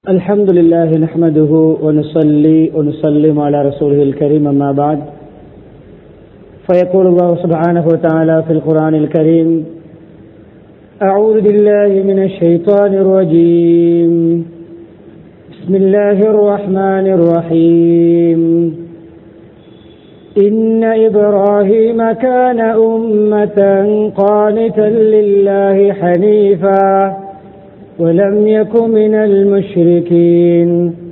الحمد لله نحمده ونصلي ونسلم على رسوله الكريم أما بعد فيقول الله سبحانه وتعالى في القرآن الكريم أعوذ بالله من الشيطان الرجيم بسم الله الرحمن الرحيم إن إبراهيم كان أمة قانتا لله حنيفا ولم يك من المشركين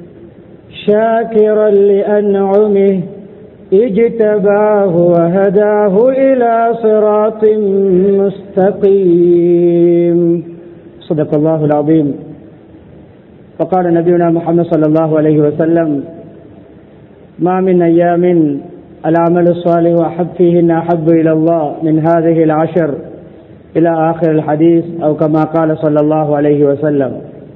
شاكرا لأنعمه اجتباه وهداه إلى صراط مستقيم صدق الله العظيم فقال نبينا محمد صلى الله عليه وسلم ما من أيام العمل الصالح أحب فيهن أحب إلى الله من هذه العشر إلى آخر الحديث أو كما قال صلى الله عليه وسلم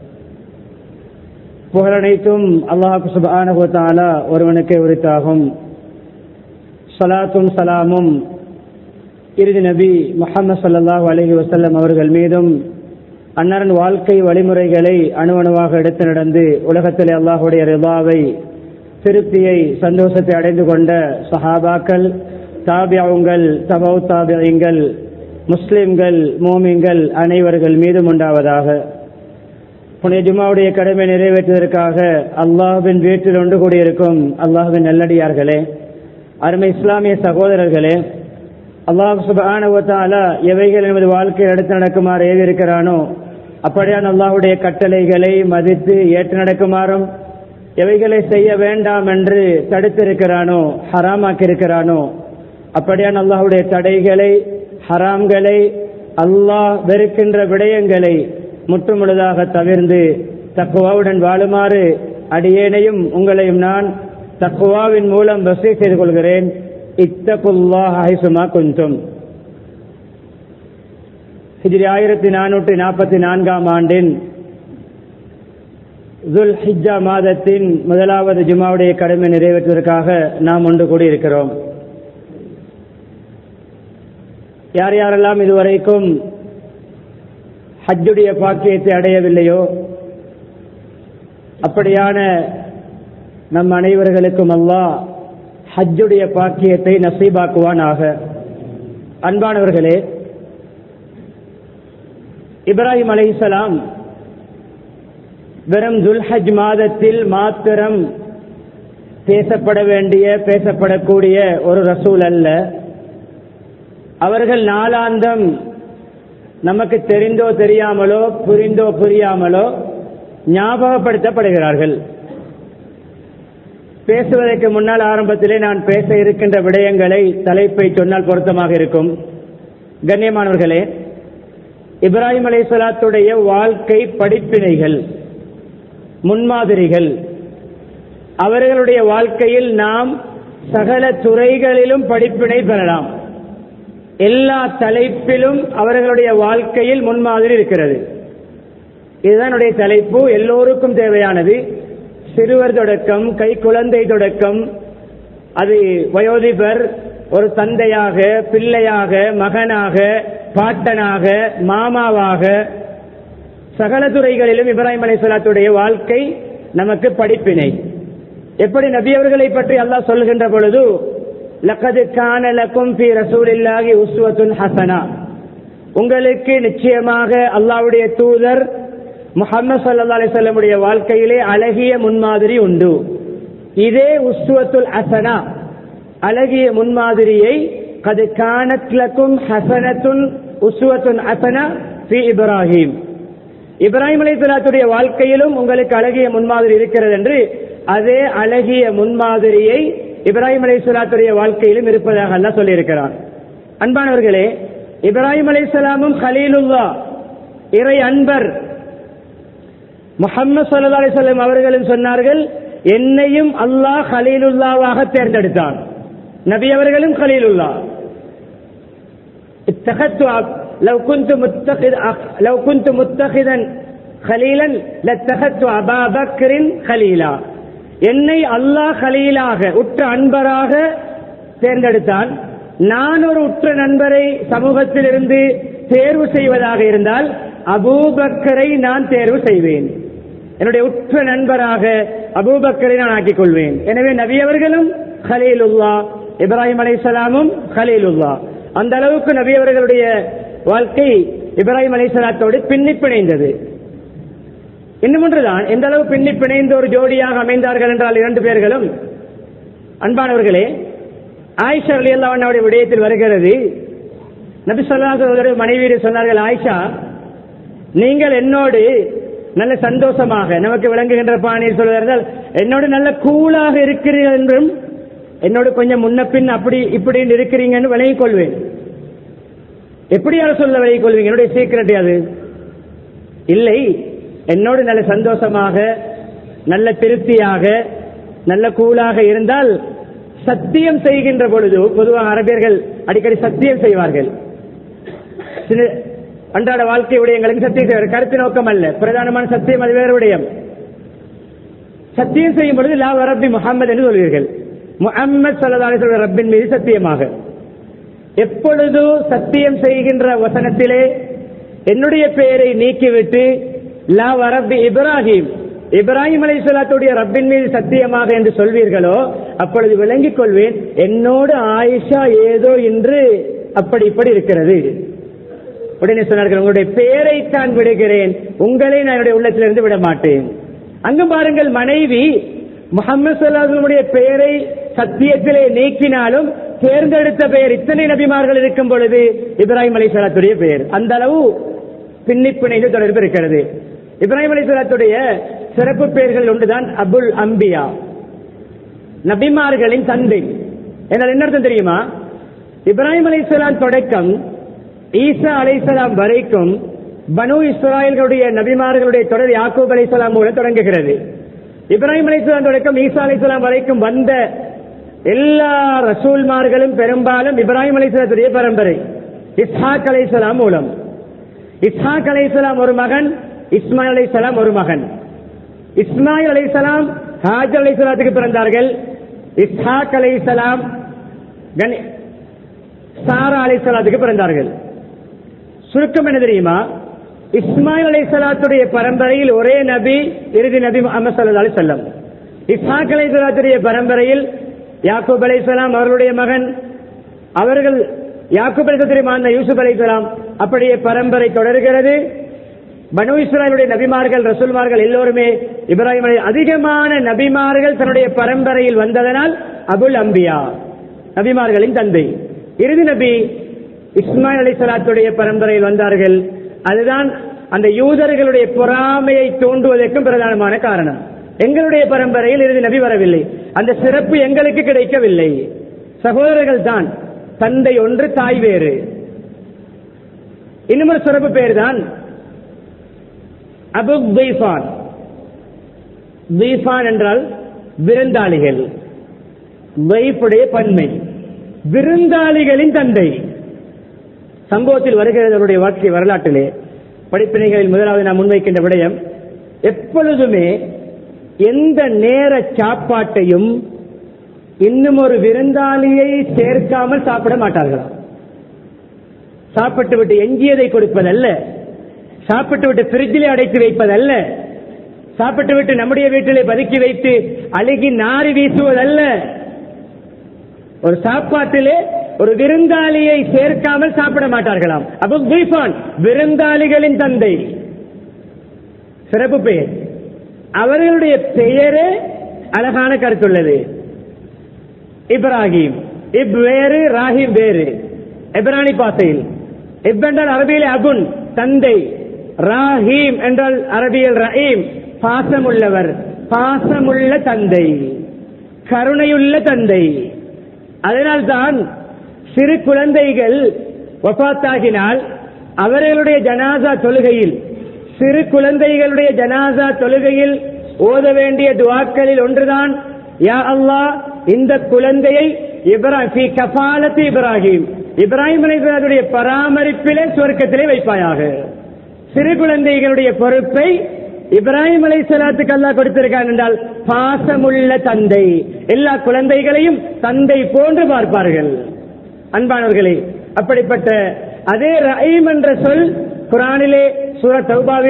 புகழனைத்தும் அல்லாஹு சுபானஹு தாலா ஒருவனுக்கே உரித்தாகும் சலாத்தும் சலாமும் இறுதி நபி முகமது சல்லாஹூ அலஹி வசல்லம் அவர்கள் மீதும் அன்னரன் வாழ்க்கை வழிமுறைகளை அணுவணுவாக எடுத்து நடந்து உலகத்திலே அல்லாஹுடைய ரிபாவை திருப்தியை சந்தோஷத்தை அடைந்து கொண்ட சஹாபாக்கள் தாபியாவுங்கள் தபவு தாபியங்கள் முஸ்லிம்கள் மோமிங்கள் அனைவர்கள் மீதும் உண்டாவதாக புனித ஜுமாவுடைய கடமை நிறைவேற்றுவதற்காக அல்லாஹுவின் வீட்டில் ஒன்று கூடியிருக்கும் அல்லாஹுவின் நல்லடியார்களே அருமை இஸ்லாமிய சகோதரர்களே அல்லாஹ் சுபானுவத்தால எவைகள் என்பது வாழ்க்கையில் எடுத்து நடக்குமாறு ஏவி இருக்கிறானோ அப்படியான அல்லாஹுடைய கட்டளைகளை மதித்து ஏற்று நடக்குமாறும் எவைகளை செய்ய வேண்டாம் என்று தடுத்திருக்கிறானோ ஹராமாக்கி இருக்கிறானோ அப்படியான அல்லாஹுடைய தடைகளை ஹராம்களை அல்லாஹ் வெறுக்கின்ற விடயங்களை முற்றுமுழுதாக தவிர்ந்து தக்குவாவுடன் வாழுமாறு அடியேனையும் உங்களையும் நான் தக்குவாவின் மூலம் வசதி செய்து கொள்கிறேன் இத்தகுல்லாஹ் ஹைசுமா குந்தும் ஹிஜ்ரி ஆயிரத்தி நானூற்றி நாற்பத்தி நான்காம் ஆண்டின் துல் ஹிஜ்ஜா மாதத்தின் முதலாவது ஜுமாவுடைய கடமை நிறைவேற்றுவதற்காக நாம் ஒன்று கூடியிருக்கிறோம் யார் யாரெல்லாம் இதுவரைக்கும் ஹஜ்ஜுடைய பாக்கியத்தை அடையவில்லையோ அப்படியான நம் அனைவர்களுக்கும் அல்லாஹ் ஹஜ்ஜுடைய பாக்கியத்தை நசீபாக்குவானாக அன்பானவர்களே இப்ராஹிம் அலைசலாம் வெறும் துல்ஹஜ் மாதத்தில் மாத்திரம் பேசப்பட வேண்டிய பேசப்படக்கூடிய ஒரு ரசூல் அல்ல அவர்கள் நாளாந்தம் நமக்கு தெரிந்தோ தெரியாமலோ புரிந்தோ புரியாமலோ ஞாபகப்படுத்தப்படுகிறார்கள் பேசுவதற்கு முன்னால் ஆரம்பத்திலே நான் பேச இருக்கின்ற விடயங்களை தலைப்பை சொன்னால் பொருத்தமாக இருக்கும் கண்ணியமானவர்களே இப்ராஹிம் அலை சலாத்துடைய வாழ்க்கை படிப்பினைகள் முன்மாதிரிகள் அவர்களுடைய வாழ்க்கையில் நாம் சகல துறைகளிலும் படிப்பினை பெறலாம் எல்லா தலைப்பிலும் அவர்களுடைய வாழ்க்கையில் முன்மாதிரி இருக்கிறது இதுதான் தலைப்பு எல்லோருக்கும் தேவையானது சிறுவர் தொடக்கம் கை குழந்தை தொடக்கம் அது வயோதிபர் ஒரு தந்தையாக பிள்ளையாக மகனாக பாட்டனாக மாமாவாக சகல துறைகளிலும் இப்ராஹிம் அலிசலாத்துடைய வாழ்க்கை நமக்கு படிப்பினை எப்படி நபி அவர்களை பற்றி அல்லாஹ் சொல்கின்ற பொழுது லக்கது கானலக்கும் பி ரசூலில்லாஹி உஸ்வத்துன் ஹசனா உங்களுக்கு நிச்சயமாக அல்லாவுடைய தூதர் முகமது சல்லா அலிசல்லமுடைய வாழ்க்கையிலே அழகிய முன்மாதிரி உண்டு இதே உஸ்வத்துல் ஹசனா அழகிய முன்மாதிரியை கது கானத்லக்கும் ஹசனத்துன் உஸ்வத்துன் ஹசனா பி இப்ராஹிம் இப்ராஹிம் அலிசலாத்துடைய வாழ்க்கையிலும் உங்களுக்கு அழகிய முன்மாதிரி இருக்கிறது என்று அதே அழகிய முன்மாதிரியை இப்ராஹிம் அலி சொல்லாத்துடைய வாழ்க்கையிலும் இருப்பதாக அல்ல சொல்லியிருக்கிறார் அன்பானவர்களே இப்ராஹிம் அலி சொலாமும் ஹலீலுல்லா இறை அன்பர் முகமது சல்லா அலிசல்லம் அவர்களும் சொன்னார்கள் என்னையும் அல்லாஹ் ஹலீலுல்லாவாக தேர்ந்தெடுத்தான் நபி அவர்களும் ஹலீலுல்லா لو كنت متخذ لو كنت متخذا خليلا لاتخذت ابا بكر خليلا என்னை அல்லாஹ் கலீலாக உற்ற அன்பராக தேர்ந்தெடுத்தான் நான் ஒரு உற்ற நண்பரை சமூகத்தில் இருந்து தேர்வு செய்வதாக இருந்தால் அபூபக்கரை நான் தேர்வு செய்வேன் என்னுடைய உற்ற நண்பராக அபூபக்கரை நான் ஆக்கிக் கொள்வேன் எனவே நபி அவர்களும் ஹலீலுல்லா இப்ராஹிம் அலைசலாமும் ஹலீலுல்லா அந்த அளவுக்கு நபி அவர்களுடைய வாழ்க்கை இப்ராஹிம் அலைசலாத்தோடு பின்னி பிணைந்தது இன்னும் ஒன்றுதான் எந்த அளவு பின்னி பிணைந்த ஒரு ஜோடியாக அமைந்தார்கள் என்றால் இரண்டு பேர்களும் அன்பானவர்களே ஆயிஷா அலி அல்லாவுடைய விடயத்தில் வருகிறது நபி சொல்லாத மனைவி சொன்னார்கள் ஆயிஷா நீங்கள் என்னோடு நல்ல சந்தோஷமாக நமக்கு விளங்குகின்ற பாணியில் சொல்வதால் என்னோடு நல்ல கூலாக இருக்கிறீர்கள் என்றும் என்னோடு கொஞ்சம் முன்ன பின் அப்படி இப்படின்னு இருக்கிறீங்கன்னு விலகிக் கொள்வேன் எப்படியாவது சொல்ல விலகிக் கொள்வீங்க என்னுடைய சீக்கிரட் அது இல்லை என்னோடு நல்ல சந்தோஷமாக நல்ல திருப்தியாக நல்ல கூலாக இருந்தால் சத்தியம் செய்கின்ற பொழுது பொதுவாக அரபியர்கள் அடிக்கடி சத்தியம் செய்வார்கள் சில- அன்றாட வாழ்க்கை விடயங்களுக்கு சத்தியம் செய்வார் கருத்து நோக்கம் அல்ல பிரதானமான சத்தியம் அது வேறு விடயம் சத்தியம் செய்யும் பொழுது லா ரப்பி முகமது என்று சொல்வீர்கள் முகம்மது சல்லல்லாஹு அலைஹி வஸல்லம் ரப்பின் மீது சத்தியமாக எப்பொழுது சத்தியம் செய்கின்ற வசனத்திலே என்னுடைய பெயரை நீக்கிவிட்டு லா வரப்பி இப்ராஹிம் இப்ராஹிம் அலைஹிஸ்ஸலாத்துடைய ரப்பின் மீது சத்தியமாக என்று சொல்வீர்களோ அப்பொழுது விளங்கிக் கொள்வேன் என்னோடு ஆயிஷா ஏதோ இன்று அப்படி இப்படி இருக்கிறது உடனே சொன்னார்கள் உங்களுடைய பெயரைத்தான் விடுகிறேன் உங்களை நான் என்னுடைய உள்ளத்திலிருந்து விட மாட்டேன் அங்கு பாருங்கள் மனைவி முகமது சொல்லாஹுடைய பெயரை சத்தியத்திலே நீக்கினாலும் தேர்ந்தெடுத்த பெயர் இத்தனை நபிமார்கள் இருக்கும் பொழுது இப்ராஹிம் அலி சலாத்துடைய பெயர் அந்த அளவு பின்னி பிணைந்து தொடர்பு இருக்கிறது இப்ராஹிம் அலி சலாத்துடைய சிறப்பு பெயர்கள் ஒன்றுதான் அபுல் அம்பியா நபிமார்களின் தந்தை என்னால் என்ன அர்த்தம் தெரியுமா இப்ராஹிம் அலைஹிஸ்ஸலாம் தொடக்கம் ஈசா அலைஹிஸ்ஸலாம் வரைக்கும் பனு இஸ்ராயல்களுடைய நபிமார்களுடைய தொடர் யாக்கூப் அலைஹிஸ்ஸலாம் மூலம் தொடங்குகிறது இப்ராஹிம் அலைஹிஸ்ஸலாம் தொடக்கம் ஈசா அலைஹிஸ்ஸலாம் வரைக்கும் வந்த எல்லா ரசூல்மார்களும் பெரும்பாலும் இப்ராஹிம் அலைஹிஸ்ஸலாத்துடைய பரம்பரை இஸ்ஹாக் அலைஹிஸ்ஸலாம் மூலம் இஸ்ஹாக் அலைஹிஸ்ஸலாம் ஒரு மகன் இஸ்மாயில் அலைஹிஸ்ஸலாம் ஒரு மகன் இஸ்மாயில் அலைஹிஸ்ஸலாம் ஹாஜர் அலைஹிஸ்ஸலாத்துக்கு பிறந்தார்கள் இஸ்ஹாக் அலைஹிஸ்ஸலாம் கணி- சாரா அலைஹிஸ்ஸலாத்துக்கு பிறந்தார்கள் சுருக்கம் என்ன தெரியுமா இஸ்மாயில் அலைஹிஸ்ஸலாத்துடைய பரம்பரையில் ஒரே நபி இறுதி நபி முஹம்மது ஸல்லல்லாஹு அலைஹி வஸல்லம் இஸ்ஹாக் அலைஹிஸ்ஸலாத்துடைய பரம்பரையில் யாக்கூப் அலைஹிஸ்ஸலாம் அவர்களுடைய மகன் அவர்கள் யாக்கூப் அலைஹிஸ்ஸலாத்துடைய மகன் யூசுப் அலைஹிஸ்ஸலாம் அப்படியே பரம்பரை தொடர்கிறது பனு இஸ்ராயலுடைய நபிமார்கள் ரசூல்மார்கள் எல்லோருமே இப்ராஹிம் அலை அதிகமான நபிமார்கள் தன்னுடைய பரம்பரையில் வந்ததனால் அபுல் அம்பியா நபிமார்களின் தந்தை இறுதி நபி இஸ்மாயில் அலி சலாத்துடைய பரம்பரையில் வந்தார்கள் அதுதான் அந்த யூதர்களுடைய பொறாமையை தூண்டுவதற்கும் பிரதானமான காரணம் எங்களுடைய பரம்பரையில் இறுதி நபி வரவில்லை அந்த சிறப்பு எங்களுக்கு கிடைக்கவில்லை சகோதரர்கள் தான் தந்தை ஒன்று தாய் வேறு இன்னும் ஒரு சிறப்பு பேர் தான் அபு தீஃபான் தீஃபான் என்றால் விருந்தாளிகள் வைப்புடைய பன்மை விருந்தாளிகளின் தந்தை சம்பவத்தில் வருகிறது அவருடைய வாழ்க்கை வரலாற்றிலே படிப்பினைகளில் முதலாவது நாம் முன்வைக்கின்ற விடயம் எப்பொழுதுமே எந்த நேர சாப்பாட்டையும் இன்னும் ஒரு விருந்தாளியை சேர்க்காமல் சாப்பிட மாட்டார்களாம் சாப்பிட்டு விட்டு எஞ்சியதை கொடுப்பதல்ல சாப்பிட்டு விட்டு பிரிட்ஜிலே அடைத்து வைப்பதல்ல சாப்பிட்டு விட்டு நம்முடைய வீட்டிலே பதுக்கி வைத்து அழுகி நாரி வீசுவதல்ல ஒரு சாப்பாட்டிலே ஒரு விருந்தாளியை சேர்க்காமல் சாப்பிட மாட்டார்களாம் அபு தீஃபான் விருந்தாளிகளின் தந்தை சிறப்பு பெயர் அவர்களுடைய பெயரே அழகான கருத்துள்ளது இப்ராஹிம் இப் வேறு ராஹிம் வேறு எப்ரானி பாசையில் இப் என்றால் அரபியிலே அகுன் தந்தை ராஹீம் என்றால் அரபியில் ரஹீம் பாசமுள்ளவர் பாசமுள்ள தந்தை கருணையுள்ள தந்தை அதனால்தான் சிறு குழந்தைகள் வபாத்தாகினால் அவர்களுடைய ஜனாசா தொழுகையில் சிறு குழந்தைகளுடைய ஜனாசா தொழுகையில் ஓத வேண்டிய துவாக்களில் ஒன்றுதான் யா அல்லாஹ் இந்த குழந்தையை இப்ராஹிம் கபாலத்து இப்ராஹிம் இப்ராஹிம் அலைஹிஸ்ஸலாத்துடைய பராமரிப்பிலே சுவர்க்கத்திலே வைப்பாயாக சிறு குழந்தைகளுடைய பொறுப்பை இப்ராஹிம் அலை சலாத்துக்கு அல்லாஹ் கொடுத்திருக்கான் என்றால் பாசமுள்ள தந்தை எல்லா குழந்தைகளையும் தந்தை போன்று பார்ப்பார்கள் அன்பானவர்களே அப்படிப்பட்ட அதே ரஹீம் என்ற சொல் குரானிலே சூர தௌபாவிலே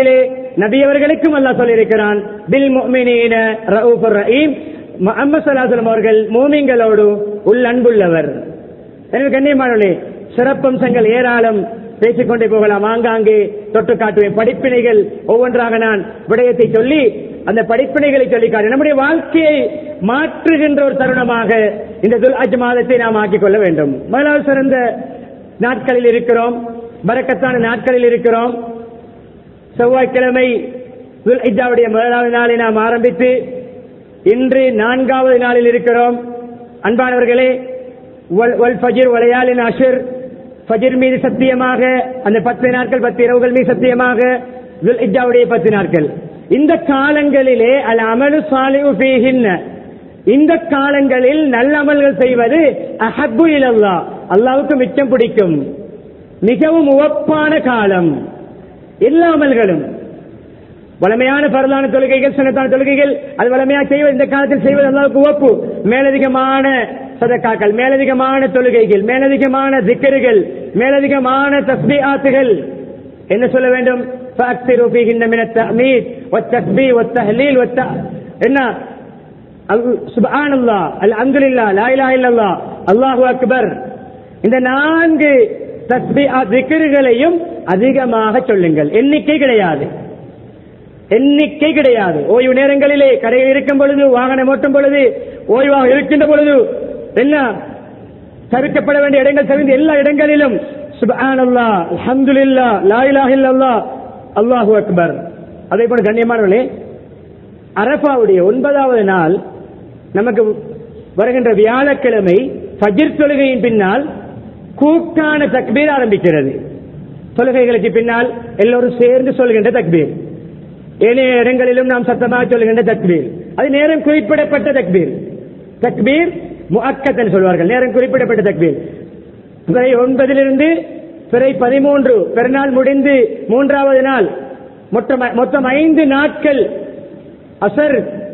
நபியவர்களுக்கும் அல்லாஹ் சொல்லியிருக்கிறான் பில் முஃமினீன ரഊഫுர் ரஹீம் முஹம்மது ஸல்லல்லாஹு அலைஹி வஸல்லம் அவர்கள் மூமின்களோடு உள்ளன்புள்ளவர் எனவே கண்ணியமானவர்களே சிறப்பம்சங்கள் ஏராளம் பேசிக்கொண்டே போகலாம் ஆங்காங்கே தொட்டு காட்டுவேன் படிப்பினைகள் ஒவ்வொன்றாக நான் விடயத்தை சொல்லி அந்த படிப்பினைகளை சொல்லி காட்டு நம்முடைய வாழ்க்கையை மாற்றுகின்ற ஒரு தருணமாக இந்த துல் அஜ் மாதத்தை நாம் ஆக்கிக் கொள்ள வேண்டும் முதலாவது சிறந்த நாட்களில் இருக்கிறோம் பரக்கத்தான நாட்களில் இருக்கிறோம் செவ்வாய்க்கிழமை துல் இஜாவுடைய முதலாவது நாளை நாம் ஆரம்பித்து இன்று நான்காவது நாளில் இருக்கிறோம் அன்பானவர்களே வல் வல் ஃபஜிர் வளையாலின் அஷர் ஃபஜிர் மீது சத்தியமாக அந்த பத்து நாட்கள் பத்து இரவுகள் மீது சத்தியமாக துல் இஜாவுடைய பத்து நாட்கள் இந்த காலங்களிலே அல் அமலு சாலிஹு ஃபீஹின்ன இந்த காலங்களில் நல்ல அமல்கள் செய்வது அஹப்பு இலல்லா அல்லாவுக்கு மிச்சம் பிடிக்கும் மிகவும் உவப்பான காலம் எல்லா அமல்களும் வளமையான பரலான தொழுகைகள் சின்னத்தான தொழுகைகள் அது வளமையாக செய்வது இந்த காலத்தில் செய்வது அல்லாவுக்கு உவப்பு மேலதிகமான சதக்காக்கள் மேலதிகமான தொழுகைகள் மேலதிகமான திக்கர்கள் மேலதிகமான தஸ்பீஆத்துகள் என்ன சொல்ல வேண்டும் فأكثروا فيهن من التأميد والتسبيح والتهليل والت... என்ன சுபஹான் அல்லா அல்ஹம்துலில்லா லா இலாஹ இல்லல்லாஹ் அல்லாஹு அக்பர் இந்த நான்கு தஸ்பீஹ் திக்ருகளையும் அதிகமாக சொல்லுங்கள் எண்ணிக்கை கிடையாது எண்ணிக்கை கிடையாது ஓய்வு நேரங்களிலே கடையில் இருக்கும் பொழுது வாகனம் ஓட்டும் பொழுது ஓய்வாக இருக்கின்ற பொழுது என்ன தவிர்க்கப்பட வேண்டிய இடங்கள் தவிர்த்து எல்லா இடங்களிலும் சுபஹான் அல்லா அல்ஹம்துலில்லா லா இலாஹ இல்லல்லாஹ் அல்லாஹு அக்பர் அதே போல கண்ணியமானவர்களே அரபாவுடைய ஒன்பதாவது நாள் நமக்கு வருகின்ற வியாழக்கிழமை ஃபஜிர் தொழுகையின் பின்னால் கூட்டான தக்பீர் ஆரம்பிக்கிறது தொழுகைகளுக்கு பின்னால் எல்லோரும் சேர்ந்து சொல்கின்ற தக்பீர் ஏனைய இடங்களிலும் நாம் சத்தமாக சொல்கின்ற தக்பீர் அது நேரம் குறிப்பிடப்பட்ட தக்பீர் தக்பீர் முஅக்கத் சொல்வார்கள் நேரம் குறிப்பிடப்பட்ட தக்பீர் பிறை ஒன்பதிலிருந்து பிறை பதிமூன்று பெருநாள் முடிந்து மூன்றாவது நாள் மொத்தம் மொத்தம் ஐந்து நாட்கள் அசர்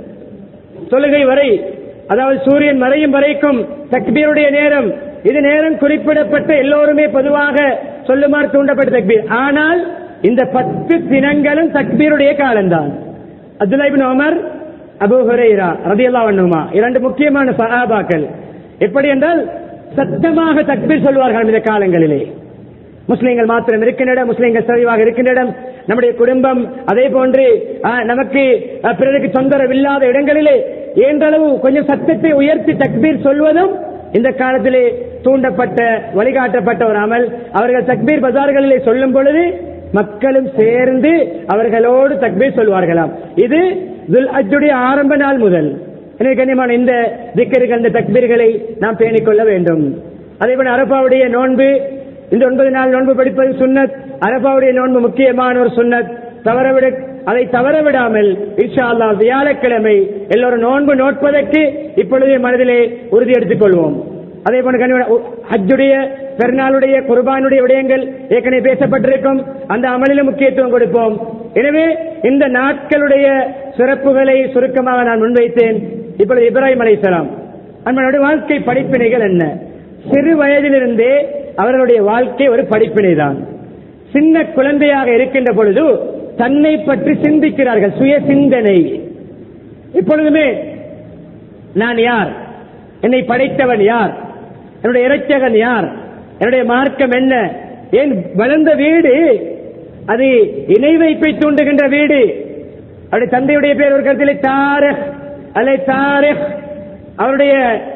தொழுகை வரை அதாவது சூரியன் மறையும் வரைக்கும் தக்பீருடைய நேரம் இது நேரம் குறிப்பிடப்பட்ட எல்லோருமே பொதுவாக சொல்லுமாறு தூண்டப்பட்ட தக்பீர் ஆனால் இந்த பத்து தினங்களும் தக்பீருடைய காலம்தான் அப்துல்லாபின் உமர் அபு ஹுரைரா ரதியல்லா வண்ணுமா இரண்டு முக்கியமான சஹாபாக்கள் எப்படி என்றால் சத்தமாக தக்பீர் சொல்வார்கள் இந்த காலங்களிலே முஸ்லீம்கள் மாத்திரம் இருக்கின்ற முஸ்லீம்கள் சரிவாக இருக்கின்ற நம்முடைய குடும்பம் அதே போன்று நமக்கு பிறருக்கு தொந்தரவு இல்லாத இடங்களிலே ஏன்றளவு கொஞ்சம் சத்தத்தை உயர்த்தி தக்பீர் சொல்வதும் இந்த காலத்திலே தூண்டப்பட்ட வழிகாட்டப்பட்ட ஒரு அமல் அவர்கள் தக்பீர் பஜார்களிலே சொல்லும் பொழுது மக்களும் சேர்ந்து அவர்களோடு தக்பீர் சொல்வார்களாம் இது துல் அஜுடைய ஆரம்ப நாள் முதல் எனவே கண்ணியமான இந்த திக்கர்கள் இந்த தக்பீர்களை நாம் பேணிக் கொள்ள வேண்டும் அதே போல அரபாவுடைய நோன்பு இந்த ஒன்பது நாள் நோன்பு படிப்பது சுன்னத் அரபாவுடைய நோன்பு முக்கியமான ஒரு சுன்னத் தவறவிட அதை தவற விடாமல் இன்ஷா அல்லா வியாழக்கிழமை எல்லோரும் நோன்பு நோட்பதற்கு இப்பொழுதே மனதிலே உறுதி எடுத்துக் கொள்வோம் அதே போல கனிவன ஹஜ்ஜுடைய பெருநாளுடைய குர்பானுடைய விடயங்கள் ஏற்கனவே பேசப்பட்டிருக்கும் அந்த அமலிலும் முக்கியத்துவம் கொடுப்போம் எனவே இந்த நாட்களுடைய சிறப்புகளை சுருக்கமாக நான் முன்வைத்தேன் இப்பொழுது இப்ராஹிம் அலைசலாம் நம்மளுடைய வாழ்க்கை படிப்பினைகள் என்ன சிறு வயதிலிருந்தே அவர்களுடைய வாழ்க்கை ஒரு படிப்பினை தான் சின்ன குழந்தையாக இருக்கின்ற பொழுது தன்னை பற்றி சிந்திக்கிறார்கள் சுய சிந்தனை இப்பொழுதுமே நான் யார் என்னை படைத்தவன் யார் என்னுடைய இறைச்சகன் யார் என்னுடைய மார்க்கம் என்ன ஏன் வளர்ந்த வீடு அது இணை வைப்பை தூண்டுகின்ற வீடு அவருடைய தந்தையுடைய பேர் ஒரு கருத்தில் தாரக் அலை தாரக் அவருடைய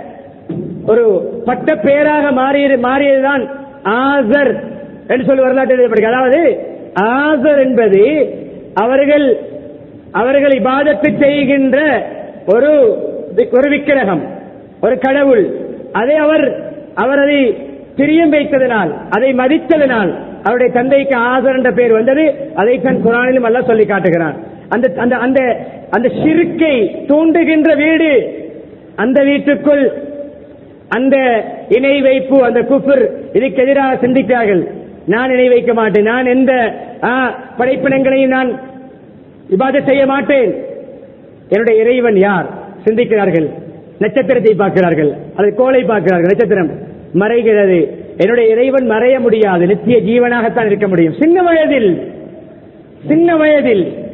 ஒரு பட்ட பெயராக மாறியது மாறியதுதான் ஆசர் என்று சொல்லி வரலாற்று அதாவது ஆசர் என்பது அவர்கள் அவர்கள் இபாதத்து செய்கின்ற ஒரு ஒரு விக்கிரகம் ஒரு கடவுள் அதை அவர் அவர் அதை பிரியம் வைத்ததனால் அதை மதித்ததனால் அவருடைய தந்தைக்கு ஆசர் என்ற பெயர் வந்தது அதை தன் குரானிலும் அல்ல சொல்லி காட்டுகிறான் அந்த அந்த அந்த அந்த சிறுக்கை தூண்டுகின்ற வீடு அந்த வீட்டுக்குள் அந்த இணை வைப்பு அந்த குஃபர் இதுக்கு எதிராக சிந்திக்கிறார்கள் நான் இணை வைக்க மாட்டேன் நான் எந்த படைப்பினங்களையும் நான் இபாத செய்ய மாட்டேன் என்னுடைய இறைவன் யார் சிந்திக்கிறார்கள் நட்சத்திரத்தை பார்க்கிறார்கள் அது கோளை பார்க்கிறார்கள் நட்சத்திரம் மறைகிறது என்னுடைய இறைவன் மறைய முடியாது நித்திய ஜீவனாகத்தான் இருக்க முடியும் சின்ன வயதில் சின்ன வயதில்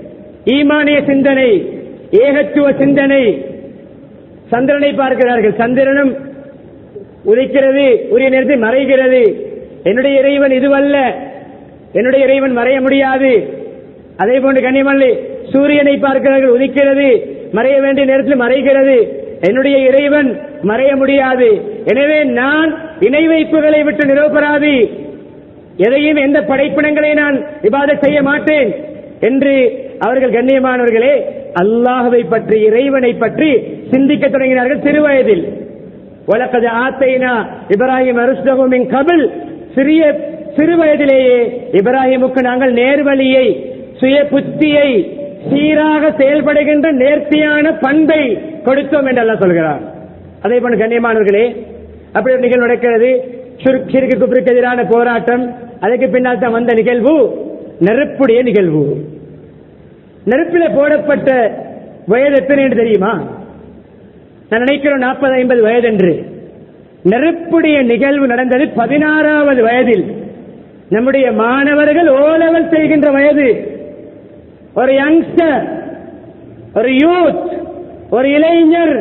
ஈமானிய சிந்தனை ஏகத்துவ சிந்தனை சந்திரனை பார்க்கிறார்கள் சந்திரனும் உதிக்கிறது உரிய நேரத்தில் மறைகிறது என்னுடைய இறைவன் இதுவல்ல என்னுடைய இறைவன் மறைய முடியாது அதே போன்று கண்ணியமல்லி சூரியனை பார்க்கிறார்கள் உதிக்கிறது மறைய வேண்டிய நேரத்தில் மறைகிறது என்னுடைய இறைவன் மறைய முடியாது எனவே நான் இணை வைப்புகளை விட்டு நிரூபராதி எதையும் எந்த படைப்பினங்களை நான் இபாதத் செய்ய மாட்டேன் என்று அவர்கள் கண்ணியமானவர்களே அல்லாஹுவை பற்றி இறைவனை பற்றி சிந்திக்க தொடங்கினார்கள் சிறுவயதில் உலகது ஆத்தைனா இப்ராஹிம் அருஷ்டகுமின் கபில் சிறிய சிறு வயதிலேயே இப்ராஹிமுக்கு நாங்கள் நேர்வழியை சுய புத்தியை சீராக செயல்படுகின்ற நேர்த்தியான பண்பை கொடுத்தோம் என்று அல்லாஹ் சொல்கிறார் அதே போன்று கண்ணியமானவர்களே அப்படி ஒரு நிகழ்வு நடக்கிறது சுருக்கு சிறுக்கு குப்பிற்கு எதிரான போராட்டம் அதுக்கு பின்னால் தான் வந்த நிகழ்வு நெருப்புடைய நிகழ்வு நெருப்பில போடப்பட்ட வயது எத்தனை என்று தெரியுமா நான் நினைக்கிறோம் நாற்பது ஐம்பது வயது என்று நெருப்புடைய நிகழ்வு நடந்தது பதினாறாவது வயதில் நம்முடைய மாணவர்கள் ஓ லெவல் செய்கின்ற வயது ஒரு யங்ஸ்டர் ஒரு யூத் ஒரு இளைஞர்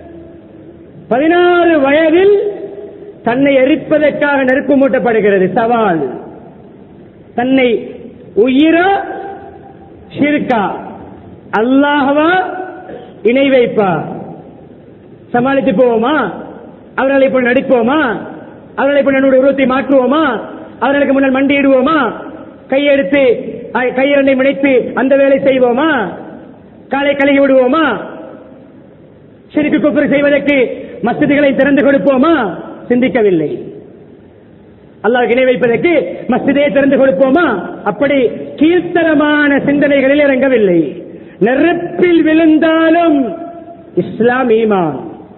பதினாறு வயதில் தன்னை எரிப்பதற்காக நெருப்பு மூட்டப்படுகிறது சவால் தன்னை உயிரா ஷிர்கா அல்லாஹவா இணை வைப்பா சமாளித்து போவோமா அவர்களை இப்போ நடிப்போமா அவர்களை இப்போ நம்முடைய உருவத்தை மாற்றுவோமா அவர்களுக்கு முன்னால் மண்டியிடுவோமா கையெடுத்து அ- கையிரண்டை முனைத்து அந்த வேலை செய்வோமா காலை கழுகி விடுவோமா சிறுக்கு குப்புறு செய்வதற்கு மஸ்ஜிதுகளை திறந்து கொடுப்போமா சிந்திக்கவில்லை அல்லாஹ் இணை வைப்பதற்கு மஸ்ஜிதை திறந்து கொடுப்போமா அப்படி கீழ்த்தரமான சிந்தனைகளில் இறங்கவில்லை நெருப்பில் விழுந்தாலும் இஸ்லாம் ஈமான்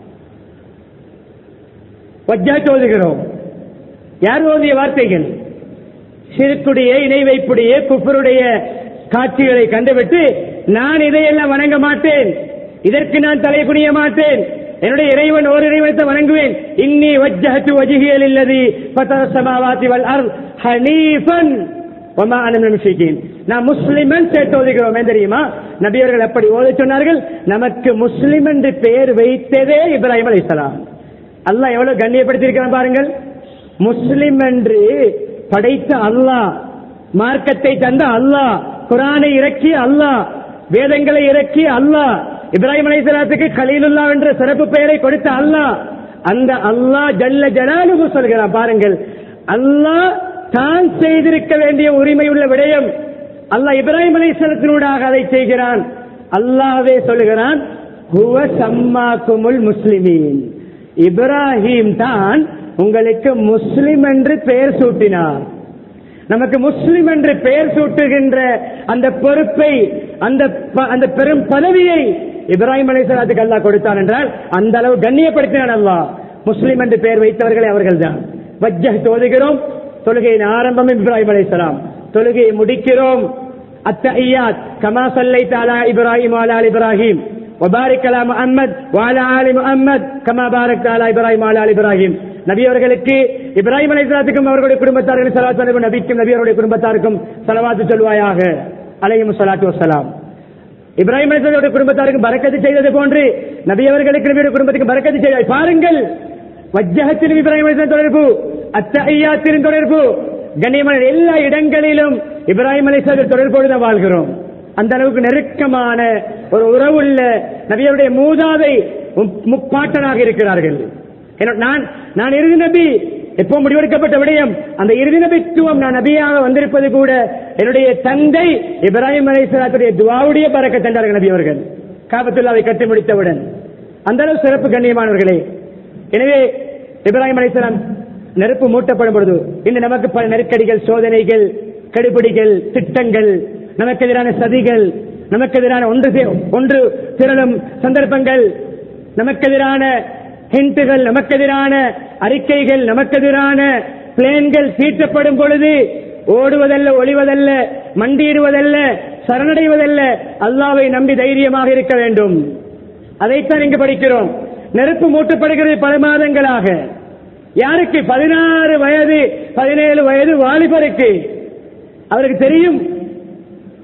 வஜ்ஜாத் ஓதுகிறோம் யார் ஓதிய வார்த்தைகள் சிறுக்குடைய இணை வைப்புடைய குஃபருடைய காட்சிகளை கண்டுவிட்டு நான் இதையெல்லாம் வணங்க மாட்டேன் இதற்கு நான் தலை குனிய மாட்டேன் என்னுடைய இறைவன் ஒரு இறைவனத்தை வணங்குவேன் இன்னி வஜ்ஜஹத்து வஜிஹியல் இல்லதி பத்தர சமாவாதி வல் அர் ஹனீஃபன் வமா அன மினல் முஷ்ரிகீன். நான் முஸ்லிமன் சேர்த்து ஓதுகிறோம் ஏன் தெரியுமா நபியவர்கள் அப்படி ஓத சொன்னார்கள் நமக்கு முஸ்லிம் என்று பெயர் வைத்ததே இப்ராஹிம் அலைஹிஸ்ஸலாம் அல்லாஹ் எவ்வளவு கண்ணியப்படுத்தியிருக்கிறான் பாருங்கள் முஸ்லிம் என்று படைத்த அல்லாஹ் மார்க்கத்தை தந்த அல்லாஹ் குரானை இறக்கிய அல்லாஹ் வேதங்களை இறக்கிய அல்லாஹ் இப்ராஹிம் அலைஹிஸ்ஸலாத்துக்கு கலீலுல்லா என்ற சிறப்பு பெயரை கொடுத்த அல்லாஹ் அந்த அல்லாஹ் ஜல்ல ஜலாலுஹு சொல்கிறான் பாருங்கள் அல்லாஹ் தான் செய்திருக்க வேண்டிய உரிமை உள்ள விடயம் அல்லாஹ் இப்ராஹிம் அலைஹிஸ்ஸலாத்தினூடாக அதை செய்கிறான் அல்லாஹ்வே சொல்கிறான் ஹுவ சம்மாக்குமுல் முஸ்லிமீன் இப்ராஹிம் தான் உங்களுக்கு முஸ்லிம் என்று பெயர் சூட்டினார் நமக்கு முஸ்லிம் என்று பெயர் சூட்டுகின்ற அந்த பொறுப்பை அந்த ப- அந்த பெரும் பதவியை இப்ராஹிம் அலைஹிஸ்ஸலாத்துக்கு அல்லாஹ் கொடுத்தான் என்றால் அந்த அளவு கண்ணியப்படுத்தினான் அல்லாஹ் முஸ்லிம் என்று பெயர் வைத்தவர்களே அவர்கள்தான் வஜ்ஜஹ் ஓதுகிறோம் தொழுகையின் ஆரம்பம் இப்ராஹிம் அலைஹிஸ்ஸலாம் தொழுகையை முடிக்கிறோம் அத்தஹியாத் கமா சல்லைத அலா இப்ராஹிம் வ அலா ஆலி இப்ராஹிம் وبارك على محمد وعلى آل محمد كما باركت على إبراهيم وعلى آل إبراهيم நபி அவர்களுக்கு இப்ராஹிம் அலைஹிஸ்ஸலாத்துக்கும் அவர்களுடைய குடும்பத்தார்களுக்கு ஸலவாத் அனுப்பும் நபிக்கும் நபி அவருடைய குடும்பத்தாருக்கும் ஸலவாத்து சொல்வாயாக அலைஹிம் ஸலாத்து வஸ்ஸலாம் இப்ராஹிம் அலைஹிஸ்ஸலாத்துடைய குடும்பத்தாருக்கு பரக்கத்து செய்தது போன்று நபி அவர்களுக்கு நபியுடைய குடும்பத்துக்கு பரக்கத்து செய்தார் பாருங்கள் வஜ்ஜகத்திலும் இப்ராஹிம் அலைஹிஸ்ஸலாம் தொடர்பு அத்தஹியாத்திலும் தொடர்பு கண்ணியமான எல்லா இடங்களிலும் இப்ராஹிம் அலைஹிஸ்ஸலாத்து தொடர்போடு தான் வாழ்கிறோம் அந்த அளவுக்கு நெருக்கமான ஒரு உறவுள்ள நபியருடைய மூதாதை முப்- முப்பாட்டனாக இருக்கிறார்கள் என்ன- நான் நான் இறுதி நபி எப்போ முடிவெடுக்கப்பட்ட விடயம் அந்த இறுதி நபித்துவம் நான் நபியாக வந்திருப்பது கூட என்னுடைய தந்தை இப்ராஹிம் அலைஹிஸ்ஸலாத்துடைய துவாவுடைய பறக்க தந்தார்கள் நபி அவர்கள் காபத்துல்லாவை கட்டி முடித்தவுடன் அந்த அளவு சிறப்பு கண்ணியமானவர்களே எனவே இப்ராஹிம் அலைஹிஸ்ஸலாம் நெருப்பு மூட்டப்படும் பொழுது இன்று நமக்கு பல நெருக்கடிகள் சோதனைகள் கடுபிடிகள் திட்டங்கள் நமக்கு எதிரான சதிகள் நமக்கு எதிரான ஒன்று சே- ஒன்று திரளும் சந்தர்ப்பங்கள் நமக்கு எதிரான ஹிண்டுகள் நமக்கு எதிரான அறிக்கைகள் நமக்கு எதிரான பிளேன்கள் தீட்டப்படும் பொழுது ஓடுவதல்ல ஒளிவதல்ல மண்டியிடுவதல்ல சரணடைவதல்ல அல்லாவை நம்பி தைரியமாக இருக்க வேண்டும் அதைத்தான் இங்கு படிக்கிறோம் நெருப்பு மூட்டப்படுகிறது பல மாதங்களாக யாருக்கு பதினாறு வயது பதினேழு வயது வாலிபருக்கு அவருக்கு தெரியும்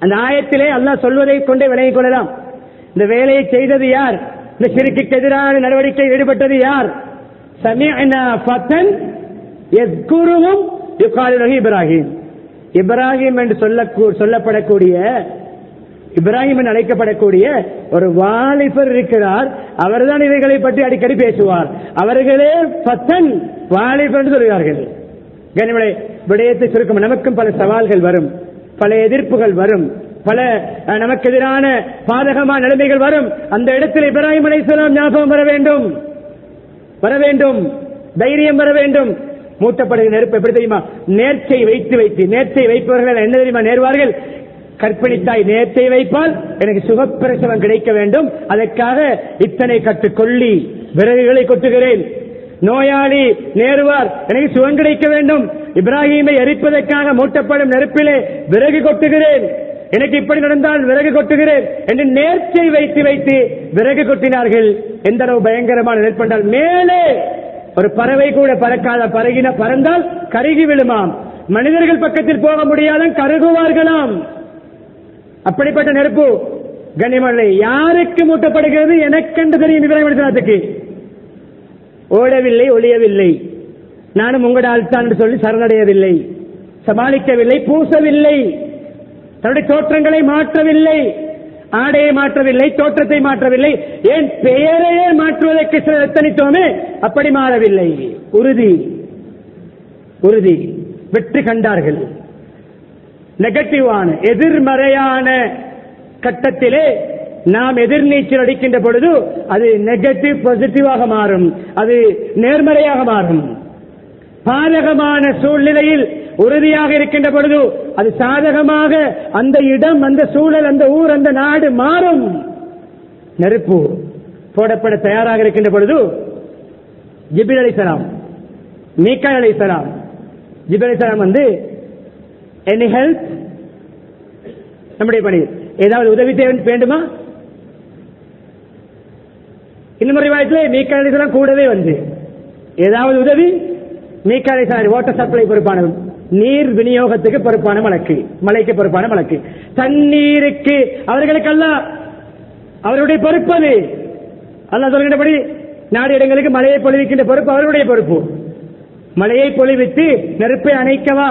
அந்த ஆயத்திலே அல்லாஹ் சொல்வதை கொண்டே விலகிக் கொள்ளலாம் இந்த வேலையை செய்தது யார் இந்த சிறுக்கு எதிரான நடவடிக்கையில் ஈடுபட்டது யார் சமிஅனா ஃபத்தன் எஸ்குருவும் யுகாலுலகு இப்ராஹிம் இப்ராஹிம் என்று சொல்ல சொல்லப்படக்கூடிய இப்ராஹிம் என்று அழைக்கப்படக்கூடிய ஒரு வாலிபர் இருக்கிறார் அவர்தான் இவைகளை பற்றி அடிக்கடி பேசுவார் அவர்களே பத்தன் வாலிபர் என்று சொல்கிறார்கள் கனிமலை விடயத்தை சுருக்கம் நமக்கும் பல சவால்கள் வரும் பல எதிர்ப்புகள் வரும் பல அஹ், நமக்கு எதிரான பாதகமான நிலைமைகள் வரும் அந்த இடத்தில் இப்ராஹிம் அலைஹிஸ்ஸலாம் ஞாபகம் வர வேண்டும் வர வேண்டும் தைரியம் வர வேண்டும் மூட்டப்படுகிற நெருப்பு எப்படி தெரியுமா நேர்ச்சை வைத்து வைத்து நேர்ச்சை வைப்பவர்கள் என்ன தெரியுமா நேர்வார்கள் கற்பிணித்தாய் நேர்ச்சை வைப்பால் எனக்கு சுகப்பிரசவம் கிடைக்க வேண்டும் அதற்காக இத்தனை கட்டு கொள்ளி விறகுகளை கொட்டுகிறேன் நோயாளி நேருவார் எனக்கு சுகம் கிடைக்க வேண்டும் இப்ராஹீமை எரிப்பதற்காக மூட்டப்படும் நெருப்பிலே விறகு கொட்டுகிறேன் எனக்கு இப்படி நடந்தால் விறகு கொட்டுகிறேன் என்று நேர்ச்சை வைத்து வைத்து விறகு கொட்டினார்கள் எந்த அளவு பயங்கரமான நெருப்பென்றால் மேலே ஒரு பறவை கூட பறக்காத பறகின பறந்தால் கருகி விழுமாம் மனிதர்கள் பக்கத்தில் போக முடியாத கருகுவார்களாம் அப்படிப்பட்ட நெருப்பு கனிமலை யாருக்கு மூட்டப்படுகிறது எனக்கென்று தெரியும் இப்ராஹிம் அலிஸ்லாத்துக்கு ஓடவில்லை ஒளியவில்லை நானும் உங்களோட ஆள்தான் என்று சொல்லி சரணடையவில்லை சமாளிக்கவில்லை பூசவில்லை தன்னுடைய தோற்றங்களை மாற்றவில்லை ஆடையை மாற்றவில்லை தோற்றத்தை மாற்றவில்லை ஏன் பெயரையே மாற்றுவதற்கு சிலர் எத்தனித்தோமே அப்படி மாறவில்லை உறுதி உறுதி வெற்றி கண்டார்கள் நெகட்டிவான எதிர்மறையான கட்டத்திலே நாம் எதிர்நீச்சல் அடிக்கின்ற பொழுது அது நெகட்டிவ் பாசிட்டிவாக மாறும் அது நேர்மறையாக மாறும் பாதகமான சூழ்நிலையில் உறுதியாக இருக்கின்ற பொழுது அது சாதகமாக அந்த இடம் அந்த சூழல் அந்த ஊர் அந்த நாடு மாறும் நெருப்பு போடப்பட தயாராக இருக்கின்ற பொழுது ஜிபில் அலிசலாம் மீக்கா அலிசலாம் ஜிபில் அலிசலாம் வந்து எனி ஹெல்ப் நம்முடைய பணி ஏதாவது உதவி தேவை வேண்டுமா இன்னும் ஒரு வாய்ப்பில் மீக்கா அலிசலாம் கூடவே வந்து ஏதாவது உதவி மீக்கா அலிசலாம் வாட்டர் சப்ளை பொறுப்பான நீர் விநியோகத்துக்கு பொறுப்பான மலக்கு மலைக்கு பொறுப்பான மலக்கு தண்ணீருக்கு அவர்களுக்கெல்லாம் அவருடைய பொறுப்பு அது அல்லா சொல்கின்றபடி நாடு இடங்களுக்கு மழையை பொழிவிக்கின்ற பொறுப்பு அவருடைய பொறுப்பு மழையை பொழிவித்து நெருப்பை அணைக்கவா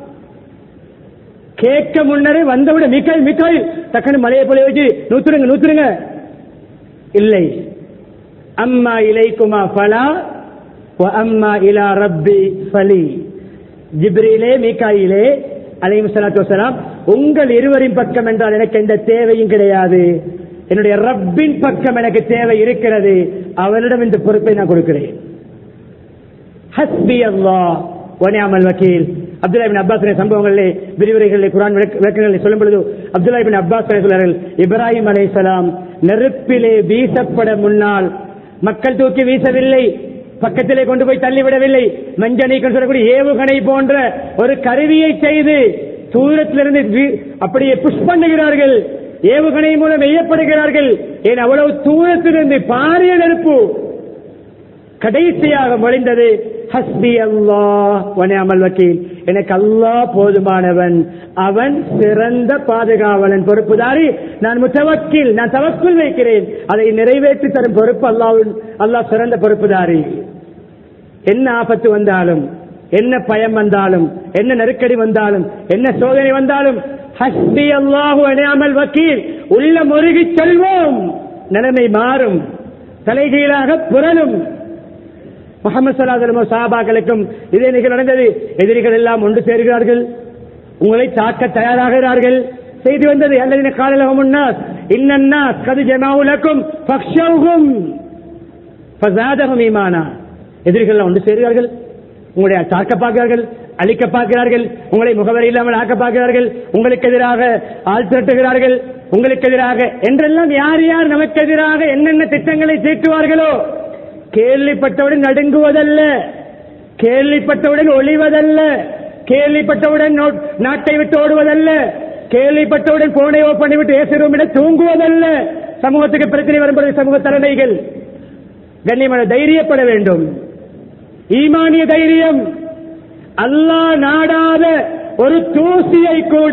கேட்க முன்னரே வந்தவிட மிக்காய் மிக்காய் டக்குனு மலையை பொழிய வச்சு நூத்துருங்க நூத்துருங்க இல்லை அம்மா இலைக்குமா ஃபலா வ அம்மா இலா ரப்பி ஃபலி ஜிப்ரிலே மீகாயிலே அலைஹி ஸலாத்து வஸலாம் உங்கள் இருவரின் பக்கம் என்றால் எனக்கு எந்த தேவையும் கிடையாது என்னுடைய ரப்பின் பக்கம் எனக்கு தேவை இருக்கிறது அவரிடம் இந்த பொறுப்பை நான் கொடுக்கிறேன் ஹஸ்பி அல்லாஹ் வனியாமல் வக்கீல் அப்துல்லா பின் அப்பாஸ் சம்பவங்களிலே விரிவுரைகளிலே குரான் விளக்க- விளக்கங்களிலே சொல்லும் பொழுது அப்துல்லா பின் அப்பாஸ் சொல்கிறார்கள் இப்ராஹிம் அலைஹிஸ்ஸலாம் நெருப்பிலே வீசப்பட முன்னால் மக்கள் தூக்கி வீசவில்லை பக்கத்திலே கொண்டு போய் தள்ளிவிடவில்லை மஞ்சனீக்கம் சொல்லக்கூடிய ஏவுகணை போன்ற ஒரு கருவியை செய்து தூரத்திலிருந்து வீ- அப்படியே புஷ் பண்ணுகிறார்கள் ஏவுகணை மூலம் எய்யப்படுகிறார்கள் ஏன் அவ்வளவு தூரத்திலிருந்து பாரிய நெருப்பு கடைசியாக முடிந்தது ஹஸ்பி அல்லாஹ் வனியாமல் வக்கீல் எனக்கு அல்லாஹ் போதுமானவன் அவன் சிறந்த பாதுகாவலன் பொறுப்புதாரி நான் முத்தவக்கில் நான் தவக்குள் வைக்கிறேன் அதை நிறைவேற்றி தரும் பொறுப்பு அல்லாஹ் அல்லாஹ் சிறந்த பொறுப்புதாரி என்ன ஆபத்து வந்தாலும் என்ன பயம் வந்தாலும் என்ன நெருக்கடி வந்தாலும் என்ன சோதனை வந்தாலும் ஹஸ்பி அல்லாஹு அணியாமல் வக்கீல் உள்ள முருகி செல்வோம் நிலைமை மாறும் தலைகீழாக புரளும் முகமது சலாஹ் சாபாக்களுக்கும் இதே நிகழ்வு நடந்தது எதிரிகள் எல்லாம் ஒன்று சேர்கிறார்கள் உங்களை தாக்க தயாராகிறார்கள் செய்தி வந்தது அல்லது காலலகம் உன்னாஸ் இன்னன்னா கது ஜமாவுலக்கும் பக்ஷவுகும் ஃபஸாதஹும் ஈமானா எதிரிகள் ஒன்று சேருகிறார்கள் உங்களை தாக்க பார்க்கிறார்கள் அழிக்க பார்க்கிறார்கள் உங்களை முகவரி இல்லாமல் ஆக்க பார்க்கிறார்கள் உங்களுக்கு எதிராக ஆள் திரட்டுகிறார்கள் உங்களுக்கு எதிராக என்றெல்லாம் யார் யார் நமக்கு எதிராக என்னென்ன திட்டங்களை தீட்டுவார்களோ கேள்விப்பட்டவுடன் நடுங்குவதல்ல கேள்விப்பட்டவுடன் ஒளிவதல்ல கேள்விப்பட்டவுடன் நோ- நாட்டை விட்டு ஓடுவதல்ல கேள்விப்பட்டவுடன் போனை ஓ பண்ணிவிட்டு ஏசி ரூமிட தூங்குவதல்ல சமூகத்துக்கு பிரச்சனை வரும்போது சமூக தலைமைகள் கண்ணியமான தைரியப்பட வேண்டும் ஈமானிய தைரியம் அல்லாஹ் நாடாத ஒரு தூசியை கூட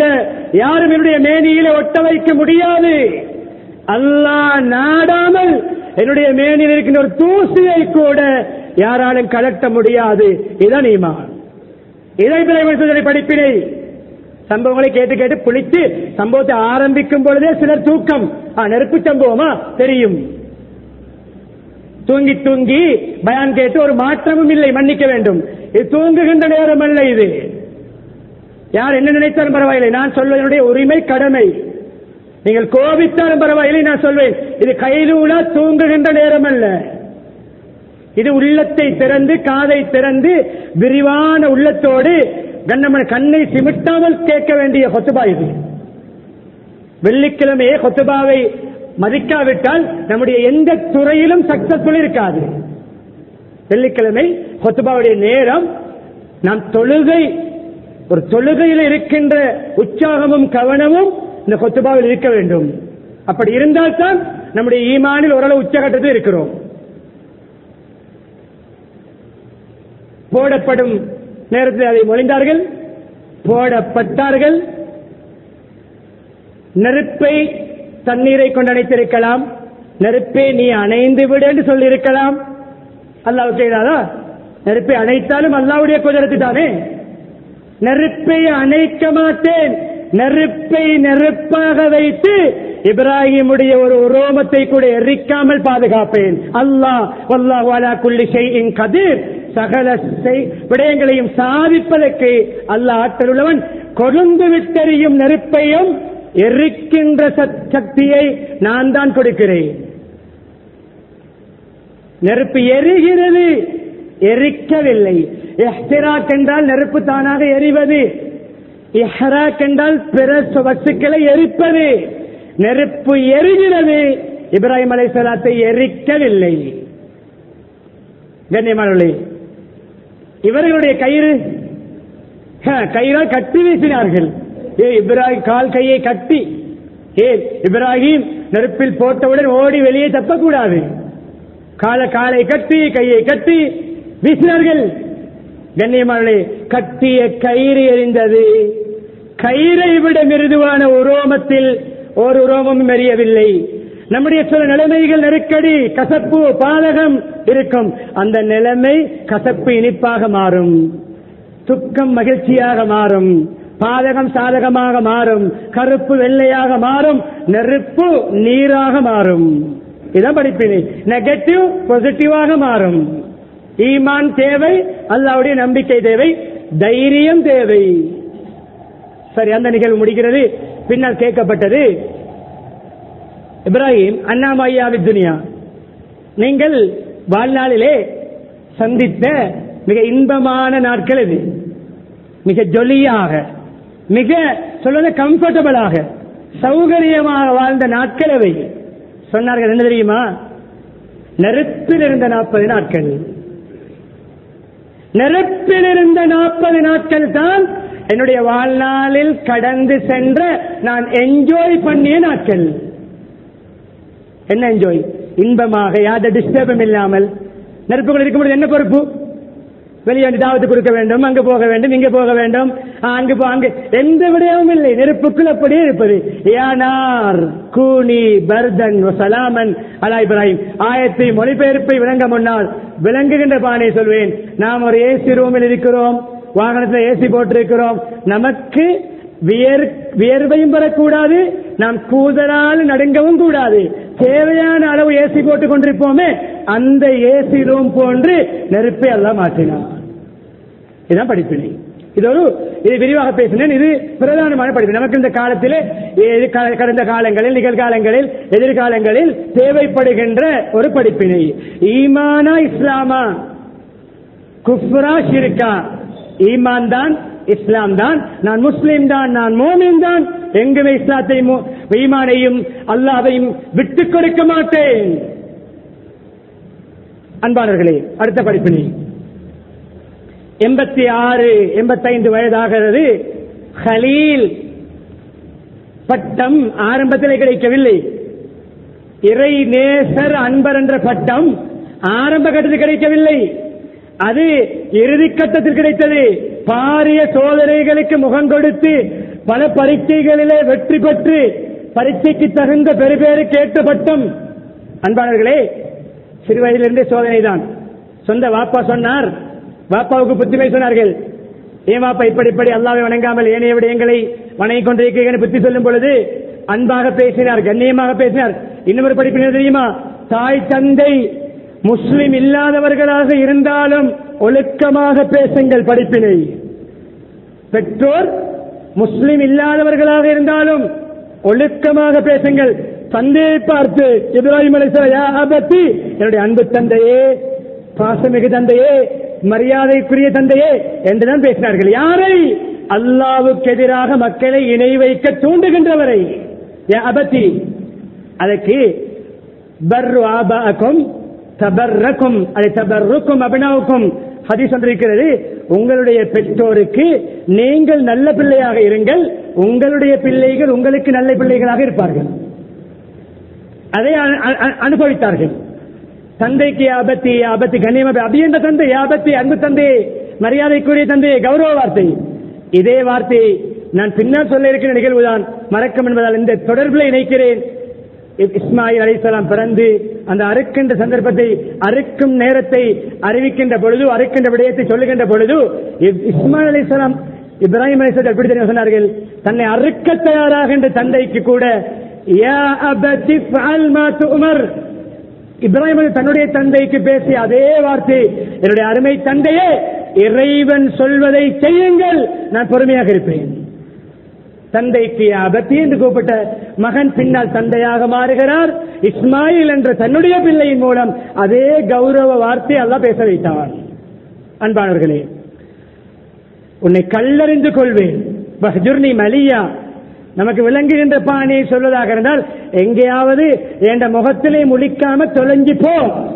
யாரும் என்னுடைய மேனியிலே ஒட்ட வைக்க முடியாது அல்லாஹ் நாடாமல் என்னுடைய மேனியில் இருக்கின்ற ஒரு தூசியை கூட யாராலும் கலட்ட முடியாது இதான் ஈமான் இதை பிறகு படிப்பினை சம்பவங்களை கேட்டு கேட்டு புளித்து சம்பவத்தை ஆரம்பிக்கும் பொழுதே சிலர் தூக்கம் ஆ, நெருப்பு சம்பவமா தெரியும் தூங்கி தூங்கி பயான் கேட்டு ஒரு மாற்றமும் இல்லை மன்னிக்க வேண்டும் இது தூங்குகின்ற நேரம் அல்ல இது யார் என்ன நினைத்தாலும் பரவாயில்லை நான் சொல்வதனுடைய உரிமை கடமை நீங்கள் கோபித்தாலும் பரவாயில்லை நான் சொல்வேன் இது கைலூலா தூங்குகின்ற நேரம் அல்ல இது உள்ளத்தை திறந்து காதை திறந்து விரிவான உள்ளத்தோடு கண்ணமன் கண்ணை சிமிட்டாமல் கேட்க வேண்டிய கொத்துபா இது வெள்ளிக்கிழமையே கொத்துபாவை மதிக்காவிட்டால் நம்முடைய எந்த துறையிலும் சக்சஸ்ஃபுல் இருக்காது வெள்ளிக்கிழமை கொத்துபாவுடைய நேரம் நாம் தொழுகை ஒரு தொழுகையில் இருக்கின்ற உற்சாகமும் கவனமும் இந்த கொத்துபாவில் இருக்க வேண்டும் அப்படி இருந்தால்தான் நம்முடைய ஈமானில் ஓரளவு உச்சகட்டத்தில் இருக்கிறோம் போடப்படும் நேரத்தில் அதை மொழிந்தார்கள் போடப்பட்டார்கள் நெருப்பை தண்ணீரை கொண்டு அணைத்திருக்கலாம் நெருப்பை நீ அணைந்து விடு என்று சொல்லியிருக்கலாம் அல்லாஹ் செய்தாரா நெருப்பை அணைத்தாலும் அல்லாவுடைய குதிரத்து தானே நெருப்பை அணைக்க மாட்டேன் நெருப்பை நெருப்பாக வைத்து இப்ராஹிமுடைய ஒரு உரோமத்தை கூட எரிக்காமல் பாதுகாப்பேன் அல்லாஹ் வல்லாஹு அலா குல்லி ஷைஇன் கதீர் சகல செய்- விடயங்களையும் சாதிப்பதற்கு அல்லாஹ் ஆற்றல் உள்ளவன் கொழுந்து விட்டெறியும் நெருப்பையும் எரிக்கின்ற சக்- சக்தியை நான் தான் கொடுக்கிறேன் நெருப்பு எரிகிறது எரிக்கவில்லை இஹ்திராக் என்றால் நெருப்பு தானாக எரிவது இஹ்ராக் என்றால் பிற வஸ்துக்களை எரிப்பது நெருப்பு எரிகிறது இப்ராஹிம் அலைஹிஸ்ஸலாத்தை எரிக்கவில்லை கண்ணியமானவர்களே இவர்களுடைய கயிறு ஹ, கயிறால் கட்டி வீசினார்கள் ஏ இப்ராஹிம் கால் கையை கட்டி ஏ இப்ராஹிம் நெருப்பில் போட்டவுடன் ஓடி வெளியே தப்பக்கூடாது கால காலை கட்டி கையை கட்டி வீசினார்கள் கண்ணியமானே கட்டிய கயிறு எரிந்தது கயிறை விட மிருதுவான உரோமத்தில் ஒரு உரோமமும் எரியவில்லை நம்முடைய சில நிலைமைகள் நெருக்கடி கசப்பு பாதகம் இருக்கும் அந்த நிலைமை கசப்பு இனிப்பாக மாறும் துக்கம் மகிழ்ச்சியாக மாறும் பாதகம் சாதகமாக மாறும் கருப்பு வெள்ளையாக மாறும் நெருப்பு நீராக மாறும் இதான் படிப்பினை நெகட்டிவ் பாசிட்டிவாக மாறும் ஈமான் தேவை அல்லாவுடைய நம்பிக்கை தேவை தைரியம் தேவை சரி அந்த நிகழ்வு முடிகிறது பின்னால் கேட்கப்பட்டது இப்ராஹிம் அண்ணாமையாவி துனியா நீங்கள் வாழ்நாளிலே சந்தித்த மிக இன்பமான நாட்கள் இது மிக ஜொலியாக மிக சொல்வது கம்ஃபர்டபுளாக சௌகரியமாக வாழ்ந்த நாட்கள் அவை சொன்னார்கள் என்ன தெரியுமா நெருப்பில் இருந்த நாற்பது நாட்கள் நெருப்பில் இருந்த நாற்பது நாட்கள் தான் என்னுடைய வாழ்நாளில் கடந்து சென்ற நான் என்ஜாய் பண்ணிய நாட்கள் என்ன என்ஜாய் இன்பமாக யார்ட டிஸ்டர்பும் இல்லாமல் நெருப்புகள் இருக்கும்போது என்ன பொறுப்பு வெளியே வந்து தாவத்து கொடுக்க வேண்டும் அங்கு போக வேண்டும் இங்க போக வேண்டும் ஆ, அங்கு போ அங்கு எந்த விடயமும் இல்லை நெருப்புக்குள் அப்படியே இருப்பது யானார் கூனி பர்தன் சலாமன் அலா இப்ராஹிம் ஆயத்தை மொழிபெயர்ப்பை விளங்க முன்னால் விளங்குகின்ற பானை சொல்வேன் நாம் ஒரு ஏசி ரூமில் இருக்கிறோம் வாகனத்தில் ஏசி போட்டிருக்கிறோம் நமக்கு வியர் வியர்வையும் பெறக்கூடாது நாம் கூதலால் நடுங்கவும் கூடாது தேவையான அளவு ஏசி போட்டுக் கொண்டிருப்போமே அந்த ஏசி ரூம் போன்று நெருப்பை எல்லாம் மாற்றினார் இதுதான் படிப்பினை இது ஒரு இது விரிவாக பேசினேன் இது பிரதானமான படிப்பு நமக்கு இந்த காலத்திலே இது க- கடந்த காலங்களில் நிகழ்காலங்களில் எதிர்காலங்களில் தேவைப்படுகின்ற ஒரு படிப்பினை ஈமானா இஸ்லாமா குஃப்ரா ஷிர்கா ஈமான் தான் இஸ்லாம் தான் நான் முஸ்லீம் தான் நான் மோமின் தான் எங்குமே இஸ்லாத்தையும் மோ- ஈமானையும் அல்லாவையும் விட்டுக் கொடுக்க மாட்டேன் அன்பானவர்களே அடுத்த படிப்பினை எண்பத்தி ஆறு எண்பத்தைந்து வயதாகிறது ஹலீல் பட்டம் ஆரம்பத்தில் கிடைக்கவில்லை இறை நேசர் அன்பர் என்ற பட்டம் ஆரம்ப கட்டத்தில் கிடைக்கவில்லை அது இறுதி கட்டத்தில் கிடைத்தது பாரிய சோதனைகளுக்கு முகம் கொடுத்து பல பரீட்சைகளிலே வெற்றி பெற்று பரீட்சைக்கு தகுந்த பெருபேறு கேட்ட பட்டம் அன்பாளர்களே சிறு வயதிலிருந்தே சோதனை தான் சொந்த வாப்பா சொன்னார் வாப்பாவுக்கு புத்திமை சொன்னார்கள் ஏன் வாப்பா இப்படி இப்படி அல்லாவை வணங்காமல் ஏனைய விடயங்களை வணங்கிக் கொண்டிருக்கிறீர்கள் புத்தி சொல்லும் பொழுது அன்பாக பேசினார் கண்ணியமாக பேசினார் இன்னொரு படிப்பு என்ன தெரியுமா தாய் தந்தை முஸ்லிம் இல்லாதவர்களாக இருந்தாலும் ஒழுக்கமாக பேசுங்கள் படிப்பினை பெற்றோர் முஸ்லிம் இல்லாதவர்களாக இருந்தாலும் ஒழுக்கமாக பேசுங்கள் தந்தையை பார்த்து இப்ராஹிம் அலிசலாபத்தி என்னுடைய அன்பு தந்தையே பாசமிகு தந்தையே மரியாதைக்குரிய தந்தையே என்றுதான் பேசினார்கள் யாரை அல்லாவுக்கு எதிராக மக்களை இணை வைக்க தூண்டுகின்றவரை யா அபத்தி அதற்கு பர்ரு ஆபாக்கும் தபர்ரக்கும் அதை தபர்ருக்கும் அபினவுக்கும் ஹதீஸ் வந்திருக்கிறது உங்களுடைய பெற்றோருக்கு நீங்கள் நல்ல பிள்ளையாக இருங்கள் உங்களுடைய பிள்ளைகள் உங்களுக்கு நல்ல பிள்ளைகளாக இருப்பார்கள் அதை அ- அ- அனுபவித்தார்கள் தந்தைக்கு ஆபத்தி ஆபத்தி கண்ணியம் அபி என்ற தந்தை ஆபத்தி அன்பு தந்தை மரியாதைக்குரிய தந்தை கௌரவ வார்த்தை இதே வார்த்தை நான் பின்னால் சொல்ல இருக்கிற நிகழ்வுதான் மறக்கம் என்பதால் இந்த தொடர்பில் இணைக்கிறேன் இ- இஸ்மாயில் அலைஹிஸ்ஸலாம் பிறந்து அந்த அறுக்கின்ற சந்தர்ப்பத்தை அறுக்கும் நேரத்தை அறிவிக்கின்ற பொழுது அறுக்கின்ற விடயத்தை சொல்லுகின்ற பொழுது இ- இஸ்மாயில் அலைஹிஸ்ஸலாம் இப்ராஹிம் அலைஹிஸ்ஸலாம் எப்படி தெரியுமா சொன்னார்கள் தன்னை அறுக்க தயாராகின்ற தந்தைக்கு கூட யா அபதி ஃபஅல் மா துமர் இப்ராஹிம் அலி தன்னுடைய தந்தைக்கு பேசிய அதே வார்த்தை என்னுடைய அருமை தந்தையே இறைவன் சொல்வதை செய்யுங்கள் நான் பொறுமையாக இருப்பேன் தந்தைக்கு அபத்தி என்று கூப்பிட்ட மகன் பின்னால் தந்தையாக மாறுகிறார் இஸ்மாயில் என்ற தன்னுடைய பிள்ளையின் மூலம் அதே கௌரவ வார்த்தை அல்லாஹ் பேச வைத்தான் அன்பானவர்களே உன்னை கல்லறிந்து கொள்வேன் வஹ்ஜுர்னி மலியா நமக்கு விளங்குகின்ற பாணியை சொல்வதாக இருந்தால் எங்கேயாவது என்ற முகத்திலே முழிக்காம தொலைஞ்சு போ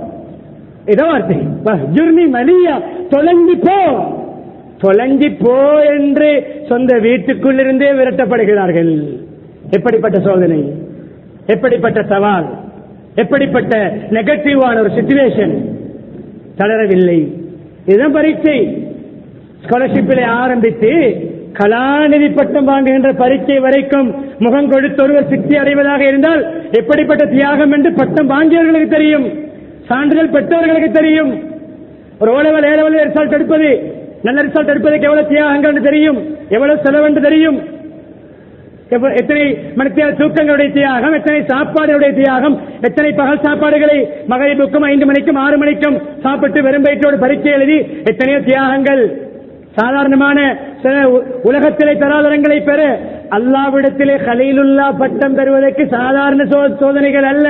இதோ வார்த்தை வஹ்ஜுர்னி மலியா தொலைஞ்சு போ தொலைஞ்சு போ என்று சொந்த வீட்டுக்குள்ளிருந்தே விரட்டப்படுகிறார்கள் எப்படிப்பட்ட சோதனை எப்படிப்பட்ட சவால் எப்படிப்பட்ட நெகட்டிவான ஒரு சிச்சுவேஷன் தளரவில்லை இதுதான் பரீட்சை ஸ்காலர்ஷிப்பிலே ஆரம்பித்து கலாநிதி பட்டம் வாங்குகின்ற பரீட்சை வரைக்கும் முகம் கொடுத்து ஒருவர் சித்தி அடைவதாக இருந்தால் எப்படிப்பட்ட தியாகம் என்று பட்டம் வாங்கியவர்களுக்கு தெரியும் சான்றிதழ் பெற்றவர்களுக்கு தெரியும் ஒரு ஓலவல் ஏலவல் ரிசல்ட் எடுப்பது நல்ல ரிசல்ட் எடுப்பதற்கு எவ்வளவு தியாகங்கள் என்று தெரியும் எவ்வளவு செலவு என்று தெரியும் எவ்வ- எத்தனை மணித்தியால தூக்கங்களுடைய தியாகம் எத்தனை சாப்பாடுடைய தியாகம் எத்தனை பகல் சாப்பாடுகளை மகளிருக்கும் ஐந்து மணிக்கும் ஆறு மணிக்கும் சாப்பிட்டு வெறும் வயிற்றோடு பரீட்சை எழுதி எத்தனையோ தியாகங்கள் சாதாரணமான சில உ- உலகத்திலே தராதரங்களை பெற அல்லாவிடத்திலே கலீலுல்லா பட்டம் பெறுவதற்கு சாதாரண சோ- சோதனைகள் அல்ல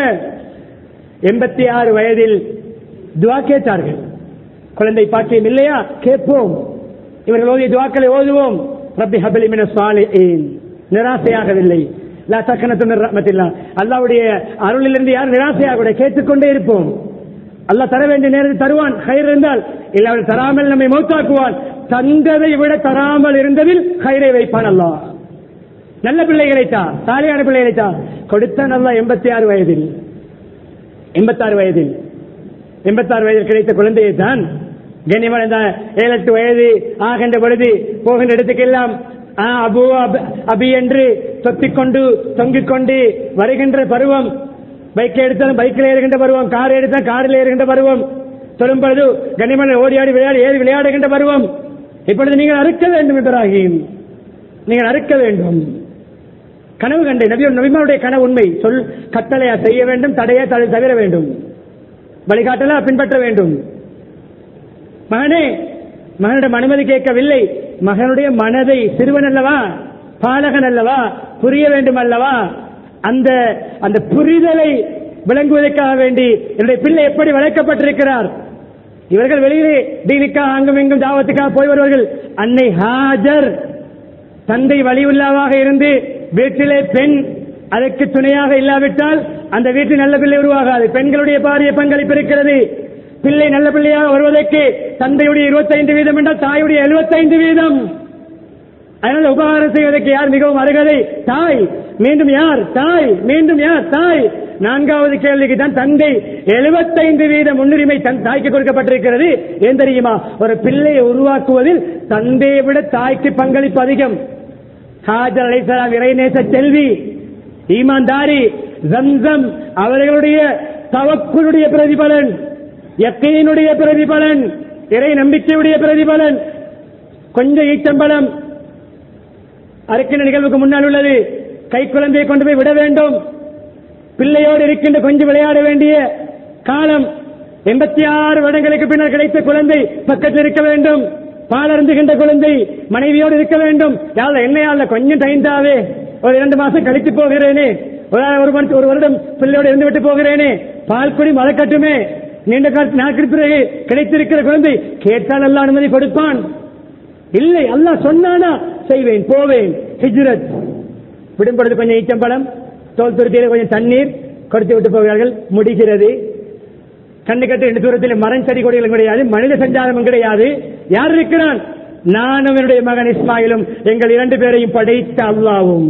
எண்பத்தி ஆறு வயதில் துவா கேட்டார்கள் குழந்தை பாக்கியம் இல்லையா கேட்போம் இவர்கள் ஓதிய துவாக்களை ஓதுவோம் ரப்பி ஹபலி மின சாலிஹீன் நிராசையாகவில்லை லா தக்கனத்து மின் ரஹ்மத்தில்லா அல்லாஹ்வுடைய அருளிலிருந்து யார் நிராசையாக கேட்டுக்கொண்டே இருப்போம் அல்லாஹ் தர வேண்டிய நேரத்தில் தருவான் கயிறு இருந்தால் இல்லை அவள் தராமல் நம்மை மௌத்தாக்குவான் தந்ததை விட தராமல் இருந்ததில் கயிறை வைப்பான் அல்லாஹ் நல்ல பிள்ளைகளை தா சாலையான பிள்ளைகளை தா கொடுத்தான் அல்லாஹ் எண்பத்தி ஆறு வயதில் எண்பத்தாறு வயதில் எண்பத்தாறு வயதில் கிடைத்த குழந்தையை தான் கண்ணியமான இந்த ஏழு எட்டு வயது ஆகின்ற பொழுது போகின்ற இடத்துக்கெல்லாம் ஆ, அபு அப- அபி என்று தொத்திக் கொண்டு தொங்கிக் கொண்டு வருகின்ற பருவம் பைக்கை எடுத்தாலும் பைக்கில் ஏறுகின்ற பருவம் கார் எடுத்தால் காரில் ஏறுகின்ற பருவம் சொல்லும் பொழுது கண்ணியமான ஓடி ஆடி விளையாடி ஏறி விளையாடுகின்ற பருவம் இப்பொழுது நீங்கள் அறுக்க வேண்டும் இப்ராஹிம் நீங்கள் அறுக்க வேண்டும் கனவு கண்டு நபி நபிமாருடைய கனவு உண்மை சொல் கட்டளையா செய்ய வேண்டும் தடையா தடை தவிர வேண்டும் வழிகாட்டலா பின்பற்ற வேண்டும் மகனே மகனிடம் அனுமதி கேட்கவில்லை மகனுடைய மனதை சிறுவன் அல்லவா பாலகன் அல்லவா புரிய வேண்டும் அல்லவா அந்த அந்த புரிதலை விளங்குவதற்காக வேண்டி என்னுடைய பிள்ளை எப்படி வளர்க்கப்பட்டிருக்கிறார் இவர்கள் வெளியிலே தீனுக்காக அங்கும் இங்கும் தாவத்துக்காக போய் வருவார்கள் அன்னை ஹாஜர் தந்தை வலியுள்ளாவாக இருந்து வீட்டிலே பெண் அதற்கு துணையாக இல்லாவிட்டால் அந்த வீட்டில் நல்ல பிள்ளை உருவாகாது பெண்களுடைய பாரிய பங்களிப்பு இருக்கிறது பிள்ளை நல்ல பிள்ளையாக வருவதற்கு தந்தையுடைய 25 வீதம் என்றால் தாயுடைய 75 வீதம் அதனால உபகாரம் செய்வதற்கு யார் மிகவும் அருகதை தாய் மீண்டும் யார் தாய் மீண்டும் யார் தாய் நான்காவது கேள்விக்கு தான் தந்தை 75 வீத முன்னுரிமை தன் தாய்க்கு கொடுக்கப்பட்டிருக்கிறது ஏன் தெரியுமா ஒரு பிள்ளையை உருவாக்குவதில் தந்தையை விட தாய்க்கு பங்களிப்பு அதிகம் ஹாஜர் அலைசலாம் இறைநேச செல்வி ஈமான்தாரி ஜம்சம் அவர்களுடைய தவக்குடைய பிரதிபலன் யக்கீனுடைய பிரதிபலன் இறை நம்பிக்கையுடைய பிரதிபலன் கொஞ்சம் ஈச்சம்பளம் அறுக்கின்ற நிகழ்வுக்கு முன்னால் உள்ளது கை குழந்தையை கொண்டு போய் விட வேண்டும் பிள்ளையோடு இருக்கின்ற கொஞ்சம் விளையாட வேண்டிய காலம் எண்பத்தி ஆறு வருடங்களுக்கு பின்னர் கிடைத்த குழந்தை பக்கத்தில் இருக்க வேண்டும் பால் அருந்துகின்ற குழந்தை மனைவியோடு இருக்க வேண்டும் யாழ என்னையால கொஞ்சம் டைம் தாவே ஒரு இரண்டு மாசம் கழித்து போகிறேனே ஒரு ஒரு மணி ஒரு வருடம் பிள்ளையோடு இருந்து விட்டு போகிறேனே பால் குடி மழக்கட்டுமே நீண்ட கால நாட்களுக்கு பிறகு கிடைத்திருக்கிற குழந்தை கேட்டால் அல்ல அனுமதி கொடுப்பான் இல்லை அல்லாஹ் சொன்னானா செய்வேன் போவேன் ஹிஜ்ரத் விடும்பொழுது கொஞ்சம் ஈச்சம்பழம் தோல் துருத்தியில கொஞ்சம் தண்ணீர் கொடுத்து விட்டு போகிறார்கள் முடிகிறது கண்ணு கட்டு ரெண்டு தூரத்தில் மரம் செடி கொடிகளும் கிடையாது மனித சஞ்சாரமும் கிடையாது யார் இருக்கிறான் நானும் என்னுடைய மகன் இஸ்மாயிலும் எங்கள் இரண்டு பேரையும் படைத்த அல்லாவும்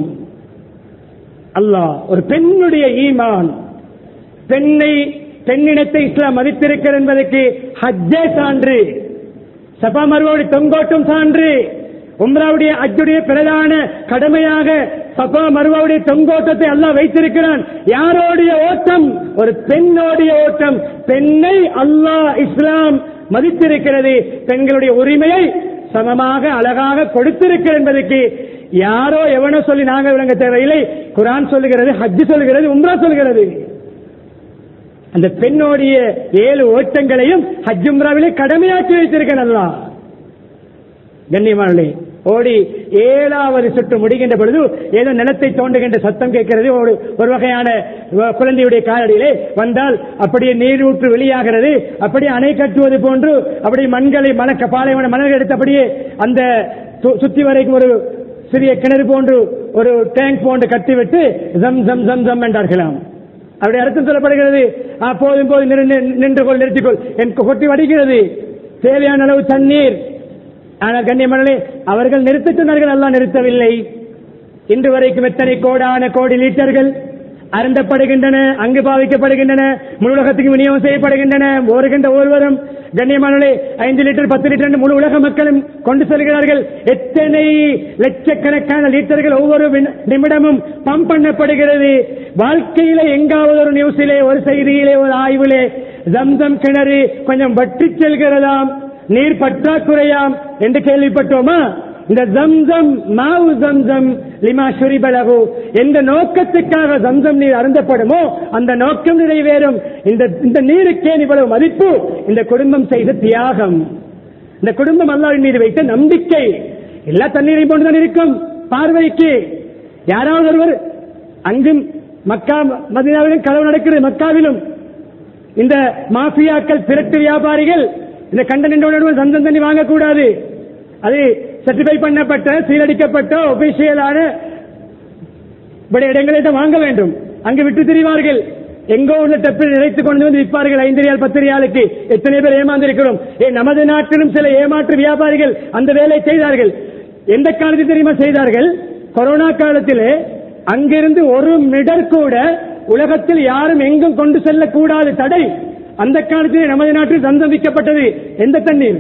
அல்லாஹ் ஒரு பெண்ணுடைய ஈமான் பெண்ணை பெண்ணினத்தை இஸ்லாம் மதித்திருக்கிறது என்பதற்கு ஹஜ்ஜே சான்று சபா மருவோடு தொங்கோட்டும் சான்று உம்ராவுடைய அஜுடைய பிரதான கடமையாக சபா மருவாவுடைய தொங்கோட்டத்தை அல்லாஹ் வைத்திருக்கிறான் யாரோடைய ஓட்டம் ஒரு பெண்ணோடைய ஓட்டம் பெண்ணை அல்லாஹ் இஸ்லாம் மதித்திருக்கிறது பெண்களுடைய உரிமையை சமமாக அழகாக கொடுத்திருக்கிறது என்பதற்கு யாரோ எவனோ சொல்லி நாங்க விளங்க தேவையில்லை குரான் சொல்லுகிறது ஹஜ் சொல்லுகிறது உம்ரா சொல்லுகிறது அந்த பெண்ணோடைய ஏழு ஓட்டங்களையும் ஹஜ் உம்ராவிலே கடமையாக்கி வைத்திருக்கேன் அல்லாஹ் கண்ணியமானே ஓடி ஏழாவது சுற்று முடிகின்ற பொழுது ஏதோ நிலத்தை தோண்டுகின்ற சத்தம் கேட்கிறது ஒரு ஒரு வகையான வ- குழந்தையுடைய காலடியிலே வந்தால் அப்படியே நீரூற்று வெளியாகிறது அப்படியே அணை கட்டுவது போன்று அப்படியே மண்களை மணக்க பாலைவன மணல் எடுத்து அப்படியே அந்த சு- சுத்தி வரைக்கும் ஒரு சிறிய கிணறு போன்று ஒரு டேங்க் போன்று கட்டிவிட்டு ஜம் ஜம் ஜம் ஜம் என்றார்களாம் அப்படி அர்த்தம் சொல்லப்படுகிறது ஆ, போதும் போதும் நின்று- நின்று- நின்று கொள் நிறுத்திக்கொள் என் கொட்டி வடிக்கிறது தேவையான அளவு தண்ணீர் ஆனால் கண்ணியமனே அவர்கள் நிறுத்தச் சொன்னார்கள் அல்லாஹ் நிறுத்தவில்லை இன்று வரைக்கும் எத்தனை கோடான கோடி லிட்டர்கள் அருந்தப்படுகின்றன அங்கு பாவிக்கப்படுகின்றன முழு உலகத்துக்கு விநியோகம் செய்யப்படுகின்றன ஓருகின்ற ஒருவரும் கண்ணியமானே ஐந்து லிட்டர் பத்து லிட்டர் என்று முழு உலக மக்களும் கொண்டு செல்கிறார்கள் எத்தனை லட்சக்கணக்கான லிட்டர்கள் ஒவ்வொரு வின- நிமிடமும் பம்ப் பண்ணப்படுகிறது வாழ்க்கையில எங்காவது ஒரு நியூஸிலே ஒரு செய்தியிலே ஒரு ஆய்விலே ஜம்சம் கிணறு கொஞ்சம் வற்றி செல்கிறதாம் நீர் பற்றாக்குறையாம் என்று கேள்விப்பட்டோமா இந்த ஜம்சம் மாவு ஜம்சம் லிமா ஷுரிபலகு எந்த நோக்கத்துக்காக ஜம்சம் நீர் அருந்தப்படுமோ அந்த நோக்கம் நிறைவேறும் இந்த இந்த நீருக்கே இவ்வளவு மதிப்பு இந்த குடும்பம் செய்த தியாகம் இந்த குடும்பம் அல்லாஹ்வின் மீது வைத்த நம்பிக்கை எல்லா தண்ணீரையும் போன்றுதான் இருக்கும் பார்வைக்கு யாராவது ஒருவர் அங்கும் மக்கா மதினாவிலும் களவு நடக்கிறது மக்காவிலும் இந்த மாஃபியாக்கள் திரட்டு வியாபாரிகள் இந்த கண்ட நின்றவுடன் சந்தம் தண்ணி வாங்கக்கூடாது அது சர்டிஃபை பண்ணப்பட்ட சீரடிக்கப்பட்ட ஒபிஷியலான இப்படி இடங்களை தான் வாங்க வேண்டும் அங்கு விட்டு திரிவார்கள் எங்கோ உள்ள டெப்பில் நினைத்துக் கொண்டு வந்து விற்பார்கள் ஐந்து ரியால் பத்து ரியாலுக்கு எத்தனை பேர் ஏமாந்திருக்கிறோம் ஏன் நமது நாட்டிலும் சில ஏமாற்று வியாபாரிகள் அந்த வேலை செய்தார்கள் எந்த காலத்தில் தெரியுமா செய்தார்கள் கொரோனா காலத்திலே அங்கிருந்து ஒரு மிடர் கூட உலகத்தில் யாரும் எங்கும் கொண்டு செல்லக்கூடாது தடை அந்த காலத்திலே நமது நாட்டில் சந்தமிக்கப்பட்டது எந்த தண்ணீர்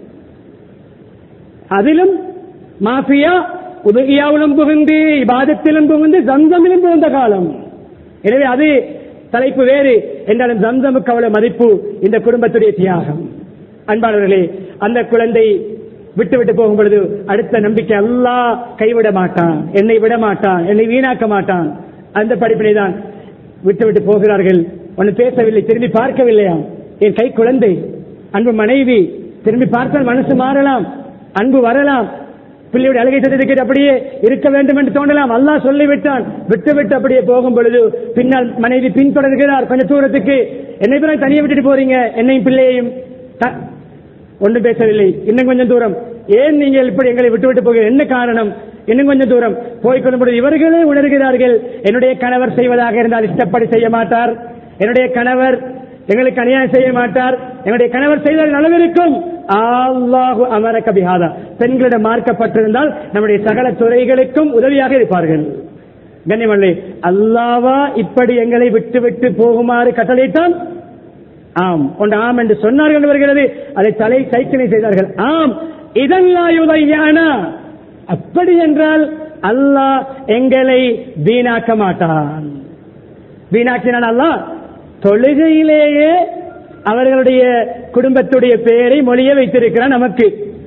அதிலும் மாஃபியா உதகியாவிலும் புகுந்து இபாதத்திலும் புகுந்து ஜம்சமிலும் புகுந்த காலம் எனவே அது தலைப்பு வேறு என்றாலும் ஜம்சமுக்கு அவ்வளவு மதிப்பு இந்த குடும்பத்துடைய தியாகம் அன்பாளர்களே அந்த குழந்தை விட்டு விட்டு போகும் பொழுது அடுத்த நம்பிக்கை அல்லாஹ் கைவிட மாட்டான் என்னை விட மாட்டான் என்னை வீணாக்க மாட்டான் அந்த படிப்பினை தான் விட்டு விட்டு போகிறார்கள் ஒன்னு பேசவில்லை திரும்பி பார்க்கவில்லையாம் என் கை குழந்தை அன்பு மனைவி திரும்பி பார்த்தால் மனசு மாறலாம் அன்பு வரலாம் பிள்ளையுடைய அழகை சட்டத்துக்கு அப்படியே இருக்க வேண்டும் என்று தோன்றலாம் அல்லாஹ் சொல்லிவிட்டான் விட்டு விட்டு அப்படியே போகும் பொழுது பின்னால் மனைவி பின்தொடர்கிறார் கொஞ்ச தூரத்துக்கு என்னை பிறகு தனியே விட்டுட்டு போறீங்க என்னையும் பிள்ளையையும் த- ஒன்றும் பேசவில்லை இன்னும் கொஞ்சம் தூரம் ஏன் நீங்கள் இப்படி எங்களை விட்டு விட்டு போகிற என்ன காரணம் இன்னும் கொஞ்சம் தூரம் போய் கொண்டு இவர்களே உணர்கிறார்கள் என்னுடைய கணவர் செய்வதாக இருந்தால் இஷ்டப்படி செய்ய மாட்டார் என்னுடைய கணவர் எங்களுக்கு அநியாயம் செய்ய மாட்டார் என்னுடைய கணவர் செய்தால் நலவிருக்கும் அல்லாஹு அமரக பிஹாதா பெண்களிடம் மார்க்கப்பட்டிருந்தால் நம்முடைய சகல துறைகளுக்கும் உதவியாக இருப்பார்கள் கண்ணியமல்லே அல்லாவா இப்படி எங்களை விட்டு விட்டு போகுமாறு கட்டளையிட்டான் ஆம் ஒன்று ஆம் என்று சொன்னார்கள் என்று வருகிறது அதை தலை கைக்கிணை செய்தார்கள் ஆம் இதெல்லாம் அப்படி என்றால் அல்லாஹ் எங்களை வீணாக்க மாட்டான் வீணாக்கினான் அல்லாஹ் தொழுகையிலேயே அவர்களுடைய குடும்பத்துடைய பெயரை மொழிய வைத்திருக்கிறான் நமக்கு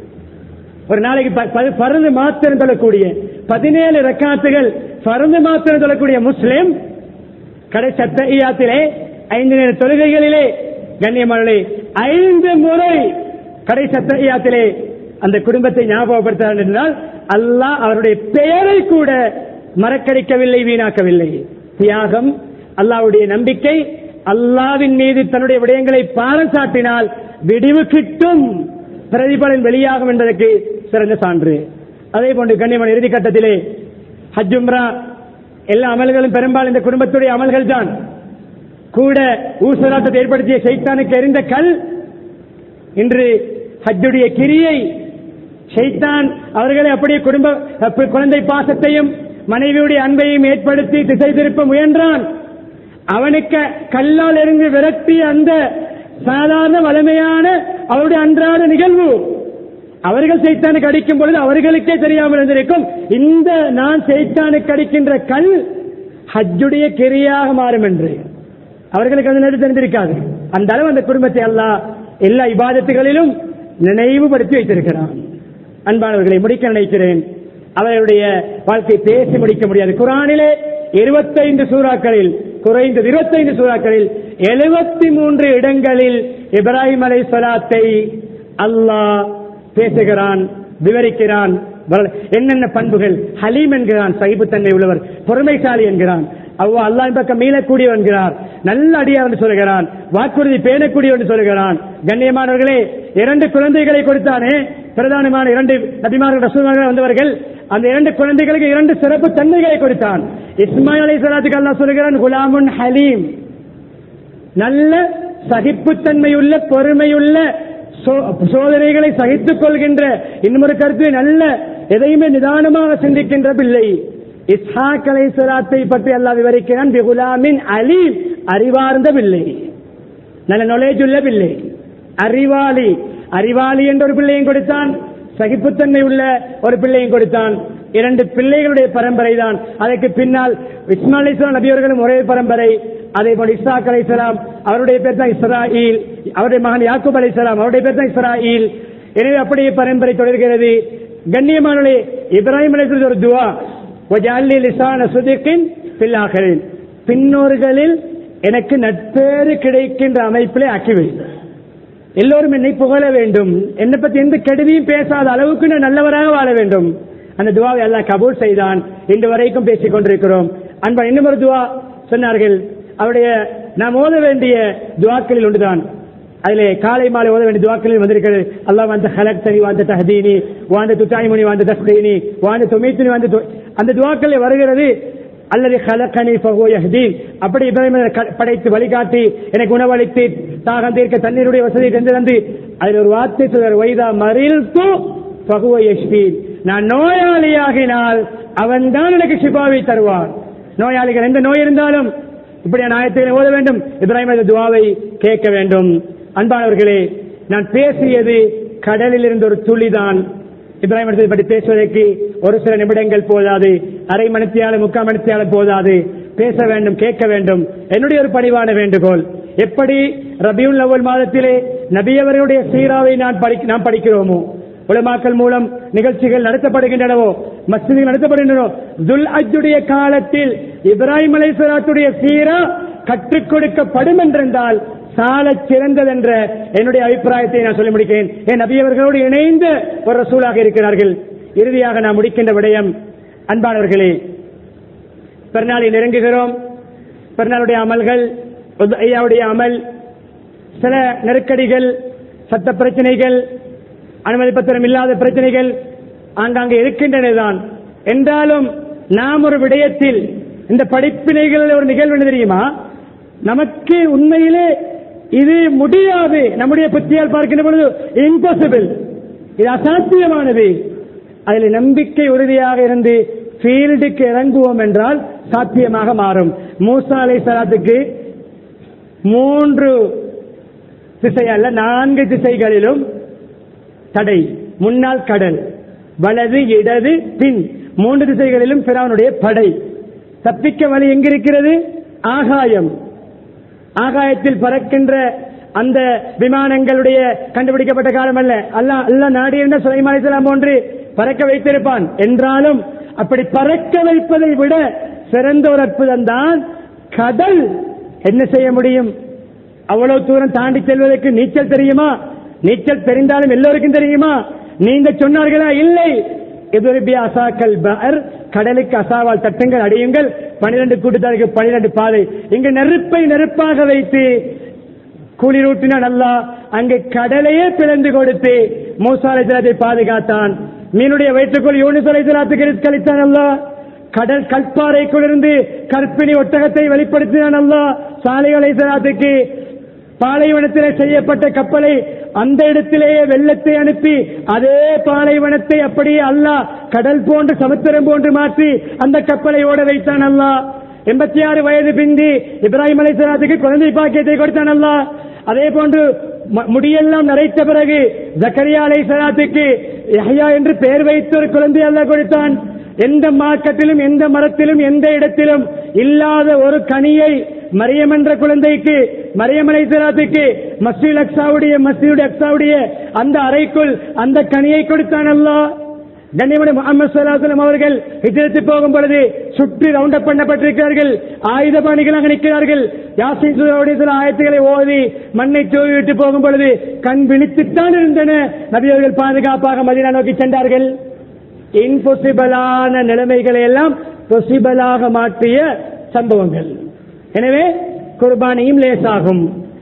ஒரு நாளைக்கு ப- ப- பருந்து மாத்திரம் சொல்லக்கூடிய பதினேழு ரக்காத்துகள் பருந்து மாத்திரம் சொல்லக்கூடிய முஸ்லிம் கடை சத்தையாத்திலே ஐந்து நேர தொழுகைகளிலே கண்ணியமானே ஐந்து முறை கடை சத்தையாத்திலே அந்த குடும்பத்தை ஞாபகப்படுத்தார் என்றால் அல்லாஹ் அவருடைய பெயரை கூட மறக்கடிக்கவில்லை வீணாக்கவில்லை தியாகம் அல்லாஹ்வுடைய நம்பிக்கை அல்லாவின் மீது தன்னுடைய விடயங்களை பாரம் சாட்டினால் விடிவு கிட்டும் பிரதிபலன் வெளியாகும் என்பதற்கு சிறந்த சான்று அதே போன்று கண்ணியமான இறுதி கட்டத்திலே ஹஜ் உம்ரா எல்லா அமல்களும் பெரும்பாலும் இந்த குடும்பத்துடைய அமல்கள் தான் கூட ஊசலாட்டத்தை ஏற்படுத்திய சைத்தானுக்கு எறிந்த கல் இன்று ஹஜ்ஜுடைய கிரியை ஷைத்தான் அவர்களை அப்படியே குடும்ப அப்ப- குழந்தை பாசத்தையும் மனைவியுடைய அன்பையும் ஏற்படுத்தி திசை திருப்ப முயன்றான் அவனுக்கு கல்லால் இருந்து விரட்டி அந்த சாதாரண வலிமையான அவருடைய அன்றாட நிகழ்வு அவர்கள் சைத்தானுக்கு அடிக்கும் பொழுது அவர்களுக்கே தெரியாமல் இருந்திருக்கும் இந்த நான் சைத்தானுக்கு அடிக்கின்ற கல் ஹஜ்ஜுடைய கிரியாக மாறும் என்று அவர்களுக்கு அது நேரத்தில் தெரிந்திருக்காது அந்த அளவு அந்த குடும்பத்தை அல்லாஹ் எல்லா இபாதத்துகளிலும் நினைவுபடுத்தி வைத்திருக்கிறான் அன்பானவர்களை முடிக்க நினைக்கிறேன் அவர்களுடைய வாழ்க்கை பேசி முடிக்க முடியாது குரானிலே இருபத்தைந்து சூறாக்களில் குறைந்தது இருபத்தைந்து சூறாக்களில் எழுபத்தி மூன்று இடங்களில் இப்ராஹிம் அலை சொலாத்தை அல்லாஹ் பேசுகிறான் விவரிக்கிறான் வரல- என்னென்ன பண்புகள் ஹலீம் என்கிறான் சகிப்புத்தன்மை உள்ளவர் பொறுமைசாலி என்கிறான் அவ்வா அல்லாஹ் பக்கம் மீளக்கூடியவன் என்கிறார் நல்ல அடியார் என்று சொல்கிறான் வாக்குறுதி பேணக்கூடியவன் என்று சொல்கிறான் கண்ணியமானவர்களே இரண்டு குழந்தைகளை கொடுத்தானே பிரதானமான இரண்டு நபிமார்கள் ரசூல்மார்கள் வந்தவர்கள் அந்த இரண்டு குழந்தைகளுக்கு இரண்டு சிறப்பு தன்மைகளை கொடுத்தான் இஸ்மாயில் அலை சலாத்துக்கு அல்லாஹ் சொல்கிறான் குலாமுன் ஹலீம் நல்ல சகிப்புத்தன்மையுள்ள பொறுமையுள்ள சோ- சோதனைகளை சகித்துக் கொள்கின்ற இன்னொரு கருத்து நல்ல எதையுமே நிதானமாக சிந்திக்கின்ற பிள்ளை இஸ்ஹாக் அலை சலாத்தை பற்றி அல்லாஹ் விவரிக்கிறான் பிகுலாமின் அலீம் அறிவார்ந்த பிள்ளை நல்ல knowledge உள்ள பிள்ளை அறிவாளி அறிவாளி என்ற ஒரு பிள்ளையும் கொடுத்தான் சகிப்புத்தன்மை உள்ள ஒரு பிள்ளையும் கொடுத்தான் இரண்டு பிள்ளைகளுடைய பரம்பரை தான் அதற்கு பின்னால் இஸ்மாயில் அலிஸ்லாம் நபியவர்களும் ஒரே பரம்பரை அதே போல இஸ்ஹாக் அலைஹிஸ்ஸலாம் அவருடைய பேர் தான் இஸ்ராயில் அவருடைய மகன் யாக்கூப் அலைஹிஸ்ஸலாம் அவருடைய பேர் தான் இஸ்ராயில் எனவே அப்படியே பரம்பரை தொடர்கிறது கண்ணியமானே இப்ராஹிம் அலைஹிஸ்ஸலாம் ஒரு துவா வஜஅல்லி லிசான சுதிக்கின் ஃபில் ஆகிரின் பின்னோர்களில் எனக்கு நட்பேறு கிடைக்கின்ற அமைப்பிலே ஆக்கிவை எல்லோரும் என்னை புகழ வேண்டும் என்னை பத்தி எந்த கெடுதியும் பேசாத அளவுக்கு நான் நல்லவராக வாழ வேண்டும் அந்த துவாவை அல்லாஹ் கபூல் செய்தான் இன்று வரைக்கும் பேசிக் கொண்டிருக்கிறோம் அன்பா இன்னும் ஒரு துவா சொன்னார்கள் அவருடைய நாம் ஓத வேண்டிய துவாக்களில் ஒன்றுதான் அதிலே காலை மாலை ஓத வேண்டிய துவாக்களில் வந்திருக்கிறது அல்லாஹ் வந்து ஹலக்தனி வாழ்ந்த தஹதீனி வாழ்ந்த துத்தாய்மணி வாழ்ந்த தஸ்தீனி வாழ்ந்த தொமீத்தினி வாழ்ந்த தொ- அந்த துவாக்களில் வருகிறது அல்லது ஹலக்கனி ஃபஹுவ யஹ்தீன் அப்படி இப்ராஹிம் க- படைத்து வழிகாட்டி எனக்கு உணவளித்து தாகம் தீர்க்க தண்ணீருடைய வசதி தந்து தந்து அதில் ஒரு வார்த்தை சொல்வார் வைதா மறில் பகுவ யஷ்பீன் நான் நோயாளியாகினால் அவன் தான் எனக்கு சிபாவை தருவான் நோயாளிகள் எந்த நோய் இருந்தாலும் இப்படியான ஆயத்தை ஓத வேண்டும் இப்ராஹிம் அந்த துவாவை கேட்க வேண்டும் அன்பானவர்களே நான் பேசியது கடலில் இருந்த ஒரு துளிதான் இப்ராஹிம் இடத்தை பற்றி பேசுவதற்கு ஒரு சில நிமிடங்கள் போதாது அரை மணித்தியாலும் முக்கால் மணித்தியாலும் போதாது பேச வேண்டும் கேட்க வேண்டும் என்னுடைய ஒரு பணிவான வேண்டுகோள் எப்படி ரபியுல் அவ்வல் மாதத்திலே நபியவர்களுடைய சீராவை நான் படிக்க நாம் படிக்கிறோமோ உலமாக்கள் மூலம் நிகழ்ச்சிகள் நடத்தப்படுகின்றனவோ மஸ்ஜிதுகள் நடத்தப்படுகின்றனோ துல் அஜ்ஜுடைய காலத்தில் இப்ராஹிம் அலைசலாத்துடைய சீரா கற்றுக் கொடுக்கப்படும் என்றிருந்தால் சால சிறந்ததென்ற என்னுடைய அபிப்பிராயத்தை நான் சொல்லி முடிக்கிறேன் என் நபியவர்களோடு இணைந்த ஒரு ரசூலாக இருக்கிறார்கள் இறுதியாக நான் முடிக்கின்ற விடயம் அன்பானவர்களே பெருநாளை நெருங்குகிறோம் பெருநாளுடைய அமல்கள் ஐயாவுடைய அமல் சில நெருக்கடிகள் சட்ட பிரச்சனைகள் அனுமதி பத்திரம் இல்லாத பிரச்சனைகள் ஆங்காங்கே இருக்கின்றனதான் என்றாலும் நாம் ஒரு விடயத்தில் இந்த படிப்பினைகள் ஒரு நிகழ்வு என்ன தெரியுமா நமக்கு உண்மையிலே இது முடியாது நம்முடைய புத்தியால் பார்க்கின்ற பொழுது இம்பாசிபிள் இது அசாத்தியமானது அதில் நம்பிக்கை உறுதியாக இருந்து ஃபீல்டுக்கு இறங்குவோம் என்றால் சாத்தியமாக மாறும் மூசா அலை சலாத்துக்கு மூன்று திசை அல்ல நான்கு திசைகளிலும் தடை முன்னால் கடல் வலது இடது பின் மூன்று திசைகளிலும் பிராவனுடைய படை தப்பிக்க வழி எங்கிருக்கிறது ஆகாயம் ஆகாயத்தில் பறக்கின்ற அந்த விமானங்களுடைய கண்டுபிடிக்கப்பட்ட காலம் அல்ல அல்ல அல்ல நாடு என்ற சுலைமான் இஸ்லாம் போன்று பறக்க வைத்திருப்பான் என்றாலும் அப்படி பறக்க வைப்பதை விட சிறந்த ஒரு அற்புதம் தான் கடல் என்ன செய்ய முடியும் அவ்வளவு தூரம் தாண்டி செல்வதற்கு நீச்சல் தெரியுமா நீச்சல் தெரிந்தாலும் எல்லோருக்கும் தெரியுமா நீங்க சொன்னார்களா இல்லை எதிர்பி அசாக்கல் பர் கடலுக்கு அசாவால் தட்டுங்கள் அடியுங்கள் பனிரெண்டு கூட்டுத்தாருக்கு பனிரெண்டு பாதை இங்கு நெருப்பை நெருப்பாக வைத்து குளிரூட்டினான் அல்லாஹ் அங்கு கடலையே பிளந்து கொடுத்து மூசா அலைஹிஸ்ஸலாத்தை பாதுகாத்தான் மீனுடைய வயிற்றுக்குள் யூனிஸ் அலைஹிஸ்ஸலாத்துக்கு ரிஸ்க் அளித்தான் அல்லாஹ் கடல் கற்பாறைக்குள்ளிருந்து கற்பிணி ஒட்டகத்தை வெளிப்படுத்தினான் அல்லாஹ் சாலை அலைஹிஸ்ஸலாத்துக்கு பாலைவனத்திலே செய்யப்பட்ட கப்பலை அந்த இடத்திலேயே வெள்ளத்தை அனுப்பி அதே பாலைவனத்தை அப்படியே அல்லாஹ் கடல் போன்று சமுத்திரம் போன்று மாற்றி அந்த கப்பலை ஓட வைத்தான் அல்லாஹ் எண்பத்தி ஆறு வயது பிந்தி இப்ராஹிம் அலைசலாத்துக்கு குழந்தை பாக்கியத்தை கொடுத்தான் அல்லாஹ் அதே போன்று ம- முடியெல்லாம் நரைத்த பிறகு ஜக்கரியா அலைசலாத்துக்கு யஹ்யா என்று பெயர் வைத்து ஒரு குழந்தை அல்லாஹ் கொடுத்தான் எந்த மார்க்கத்திலும் எந்த மரத்திலும் எந்த இடத்திலும் இல்லாத ஒரு கனியை மரியம் என்ற குழந்தைக்கு மரியம் அலைசலாத்துக்கு மஸ்ஜித் அக்ஸாவுடைய மஸ்ஜித் அக்ஸாவுடைய அந்த அறைக்குள் அந்த கனியை கொடுத்தான் அல்லாஹ் கண்ணியமணி முகமது சல்லாஹம் அவர்கள் ஹிஜரத்து போகும் பொழுது சுற்றி ரவுண்ட் அப் பண்ணப்பட்டிருக்கிறார்கள் ஆயுத பாணிகளாக நிற்கிறார்கள் யாசின் சூராவுடைய சில ஆயத்துக்களை ஓதி மண்ணை தூவி விட்டு போகும் பொழுது கண் விழித்துத்தான் இருந்தன நபி அவர்கள் பாதுகாப்பாக மதினா நோக்கி சென்றார்கள் இன்பொசிபிளான நிலைமைகளை எல்லாம் பொசிபிளாக மாற்றிய சம்பவங்கள் எனவே குர்பானியும் லேசாகும்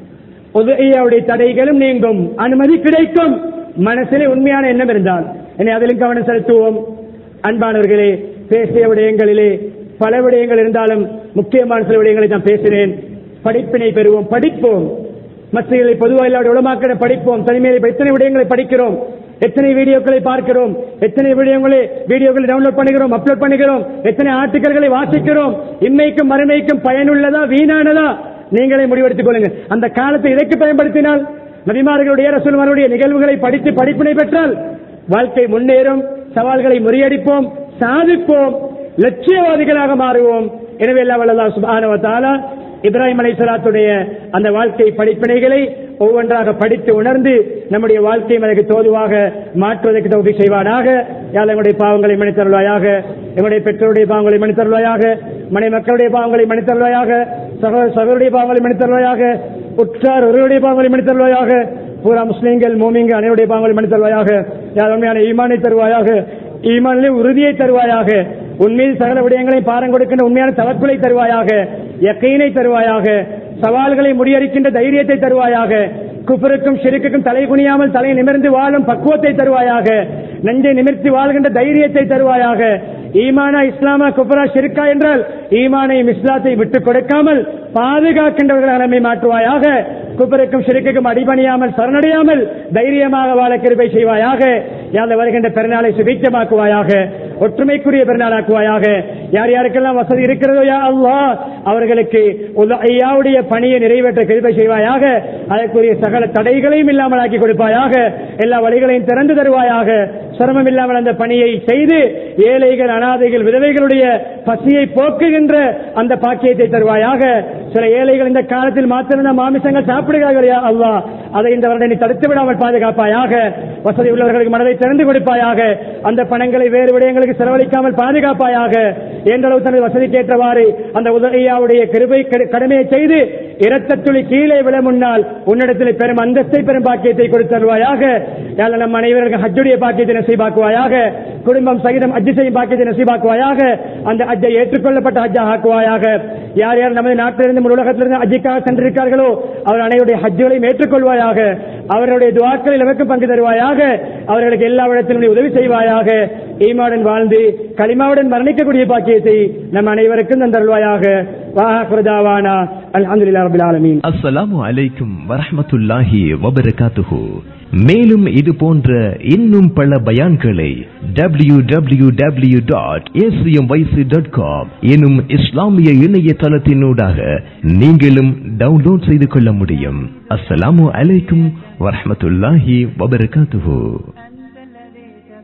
உதவியுடைய தடைகளும் நீங்கும் அனுமதி கிடைக்கும் மனசிலே உண்மையான எண்ணம் இருந்தால் என்னை அதிலும் கவனம் செலுத்துவோம் அன்பானவர்களே பேசிய விடயங்களிலே பல விடயங்கள் இருந்தாலும் முக்கியமான சில விடயங்களை நான் பேசினேன் படிப்பினை பெறுவோம் படிப்போம் மத்திகளை பொதுவாக இல்லாத உலமாக்களை படிப்போம் தனிமையில எத்தனை விடயங்களை படிக்கிறோம் எத்தனை வீடியோக்களை பார்க்கிறோம் எத்தனை வீடியோக்களை வீடியோக்களை டவுன்லோட் பண்ணுகிறோம் அப்லோட் பண்ணுகிறோம் எத்தனை ஆர்டிக்கல்களை வாசிக்கிறோம் இம்மைக்கும் மறுமைக்கும் பயனுள்ளதா வீணானதா நீங்களே முடிவெடுத்துக் கொள்ளுங்கள் அந்த காலத்தை இதற்கு பயன்படுத்தினால் நபிமார்களுடைய ரசூல்மாருடைய நிகழ்வுகளை படித்து படிப்பினை பெற்றால் வாழ்க்கை முன்னேறும் சவால்களை முறியடிப்போம் சாதிப்போம் லட்சியவாதிகளாக மாறுவோம் எனவே எல்லாம் வல்லல்லாஹ் சுப்ஹானஹு வ தஆலா இப்ராஹிம் அலைஹிஸ்ஸலாத்துடைய அந்த வாழ்க்கை படிப்பினைகளை ஒவ்வொன்றாக படித்து உணர்ந்து நம்முடைய வாழ்க்கை அதற்கு தோதுவாக மாற்றுவதற்கு தகுதி செய்வானாக யாழ் எங்களுடைய பாவங்களை மன்னித்தருள்வாயாக எங்களுடைய பெற்றோருடைய பாவங்களை மன்னித்தருள்வாயாக மனை மக்களுடைய பாவங்களை மன்னித்தருள்வாயாக சகோதர சகோதரிய பாவங்களை மன்னித்தருள்வாயாக உற்றார் ஒருவருடைய பாவங்களை மன்னித்தருள்வாயாக பூரா முஸ்லீம்கள் மோமிங்கள் அனைவருடைய பாவங்களை மன்னித்தருள்வாயாக யார் உண்மையான ஈமானை தருவாயாக ஈமானிலே உறுதியை தருவாயாக உண்மையில் சகல விடயங்களை பாரம் கொடுக்கின்ற உண்மையான தவக்குலை தருவாயாக யக்கீனை தருவாயாக சவால்களை முறியடிக்கின்ற தைரியத்தை தருவாயாக குஃபருக்கும் ஷிருக்குக்கும் தலை குனியாமல் தலை நிமிர்ந்து வாழும் பக்குவத்தை தருவாயாக நெஞ்சை நிமிர்த்தி வாழ்கின்ற தைரியத்தை தருவாயாக ஈமானா இஸ்லாமா குஃபரா ஷிருக்கா என்றால் ஈமானையும் இஸ்லாத்தை விட்டுக் கொடுக்காமல் பாதுகாக்கின்றவர்கள் நம்மை மாற்றுவாயாக குபருக்கும் ஷிருக்குக்கும் அடிபணியாமல் சரணடையாமல் தைரியமாக வாழ கிருபை செய்வாயாக யாழ் வருகின்ற பெருநாளை சுபீட்சமாக்குவாயாக ஒற்றுமைக்குரிய பெருநாளாக்குவாயாக யார் யாருக்கெல்லாம் வசதி இருக்கிறதோ யா அல்லாஹ் அவர்களுக்கு ஐயாவுடைய பணியை நிறைவேற்ற கிருபை செய்வாயாக அதற்குரிய சகல தடைகளையும் இல்லாமல் ஆக்கி கொடுப்பாயாக எல்லா வழிகளையும் திறந்து தருவாயாக சிரமம் இல்லாமல் அந்த பணியை செய்து ஏழைகள் அனாதைகள் விதவைகளுடைய பசியை போக்குகின்ற அந்த பாக்கியத்தை தருவாயாக சில ஏழைகள் இந்த காலத்தில் மாத்திருந்த மாமிசங்கள் சாப்பிடுகிறார்கள் யா அல்லாஹ் அதை இந்த வருடம் நீ தடுத்து விடாமல் பாதுகாப்பாயாக வசதி உள்ளவர்களுக்கு மனதை திறந்து கொடுப்பாயாக அந்த பணங்களை வேறு விடயங்களுக்கு செலவழிக்காமல் பாதுகாப்பாயாக என்ற அளவு தனது வசதிக்கு ஏற்றவாறு அந்த உதவியாவுடைய கிருபை கடு- கடமையை செய்து இரத்த துளி கீழே விழ முன்னால் உன்னிடத்தில் பெரும் அந்தஸ்தை பெரும் பாக்கியத்தை கொடுத்தருவாயாக யாழ் நம் அனைவருக்கும் ஹஜ்ஜுடைய பாக்கியத்தை நசீபாக்குவாயாக குடும்பம் சகிதம் ஹஜ்ஜு செய்யும் பாக்கியத்தை நசீபாக்குவாயாக அந்த ஹஜ்ஜை ஏற்றுக்கொள்ளப்பட்ட ஹஜ்ஜா ஆக்குவாயாக யார் யார் நமது நாட்டிலிருந்து முழு உலகத்திலிருந்து ஹஜ்ஜுக்காக சென்றிருக்கார்களோ அவர் அனைவருடைய ஹஜ்ஜுகளையும் ஏற்றுக்கொள்வாயாக அவர்களுடைய துவாக்களில் எவருக்கும் பங்கு தருவாயாக அவர்களுக்கு எல்லா இடத்திலும் நீ உதவி செய்வாயாக ஈமாவுடன் வாழ்ந்து களிமாவுடன் மரணிக்கக்கூடிய பாக்கியத்தை நம் அனைவருக்கும் தந்தருள்வாயாக வாஹாக்குரதாவானா அல்ஹம்துலில்லாஹி ரபில் ஆலமீன் அஸ்ஸலாமு அலைக்கும் வரஹ்மத்துல்லாஹி வபரகாத்துஹு மேலும் இது போன்ற இன்னும் பல பயான்களை W W W dot dot com எனும் இஸ்லாமிய இணையதளத்தினூடாக நீங்களும் டவுன்லோட் செய்து கொள்ள முடியும் அஸ்ஸலாமு அலைக்கும் வரஹ்மத்துல்லாஹி வபரகாத்துஹு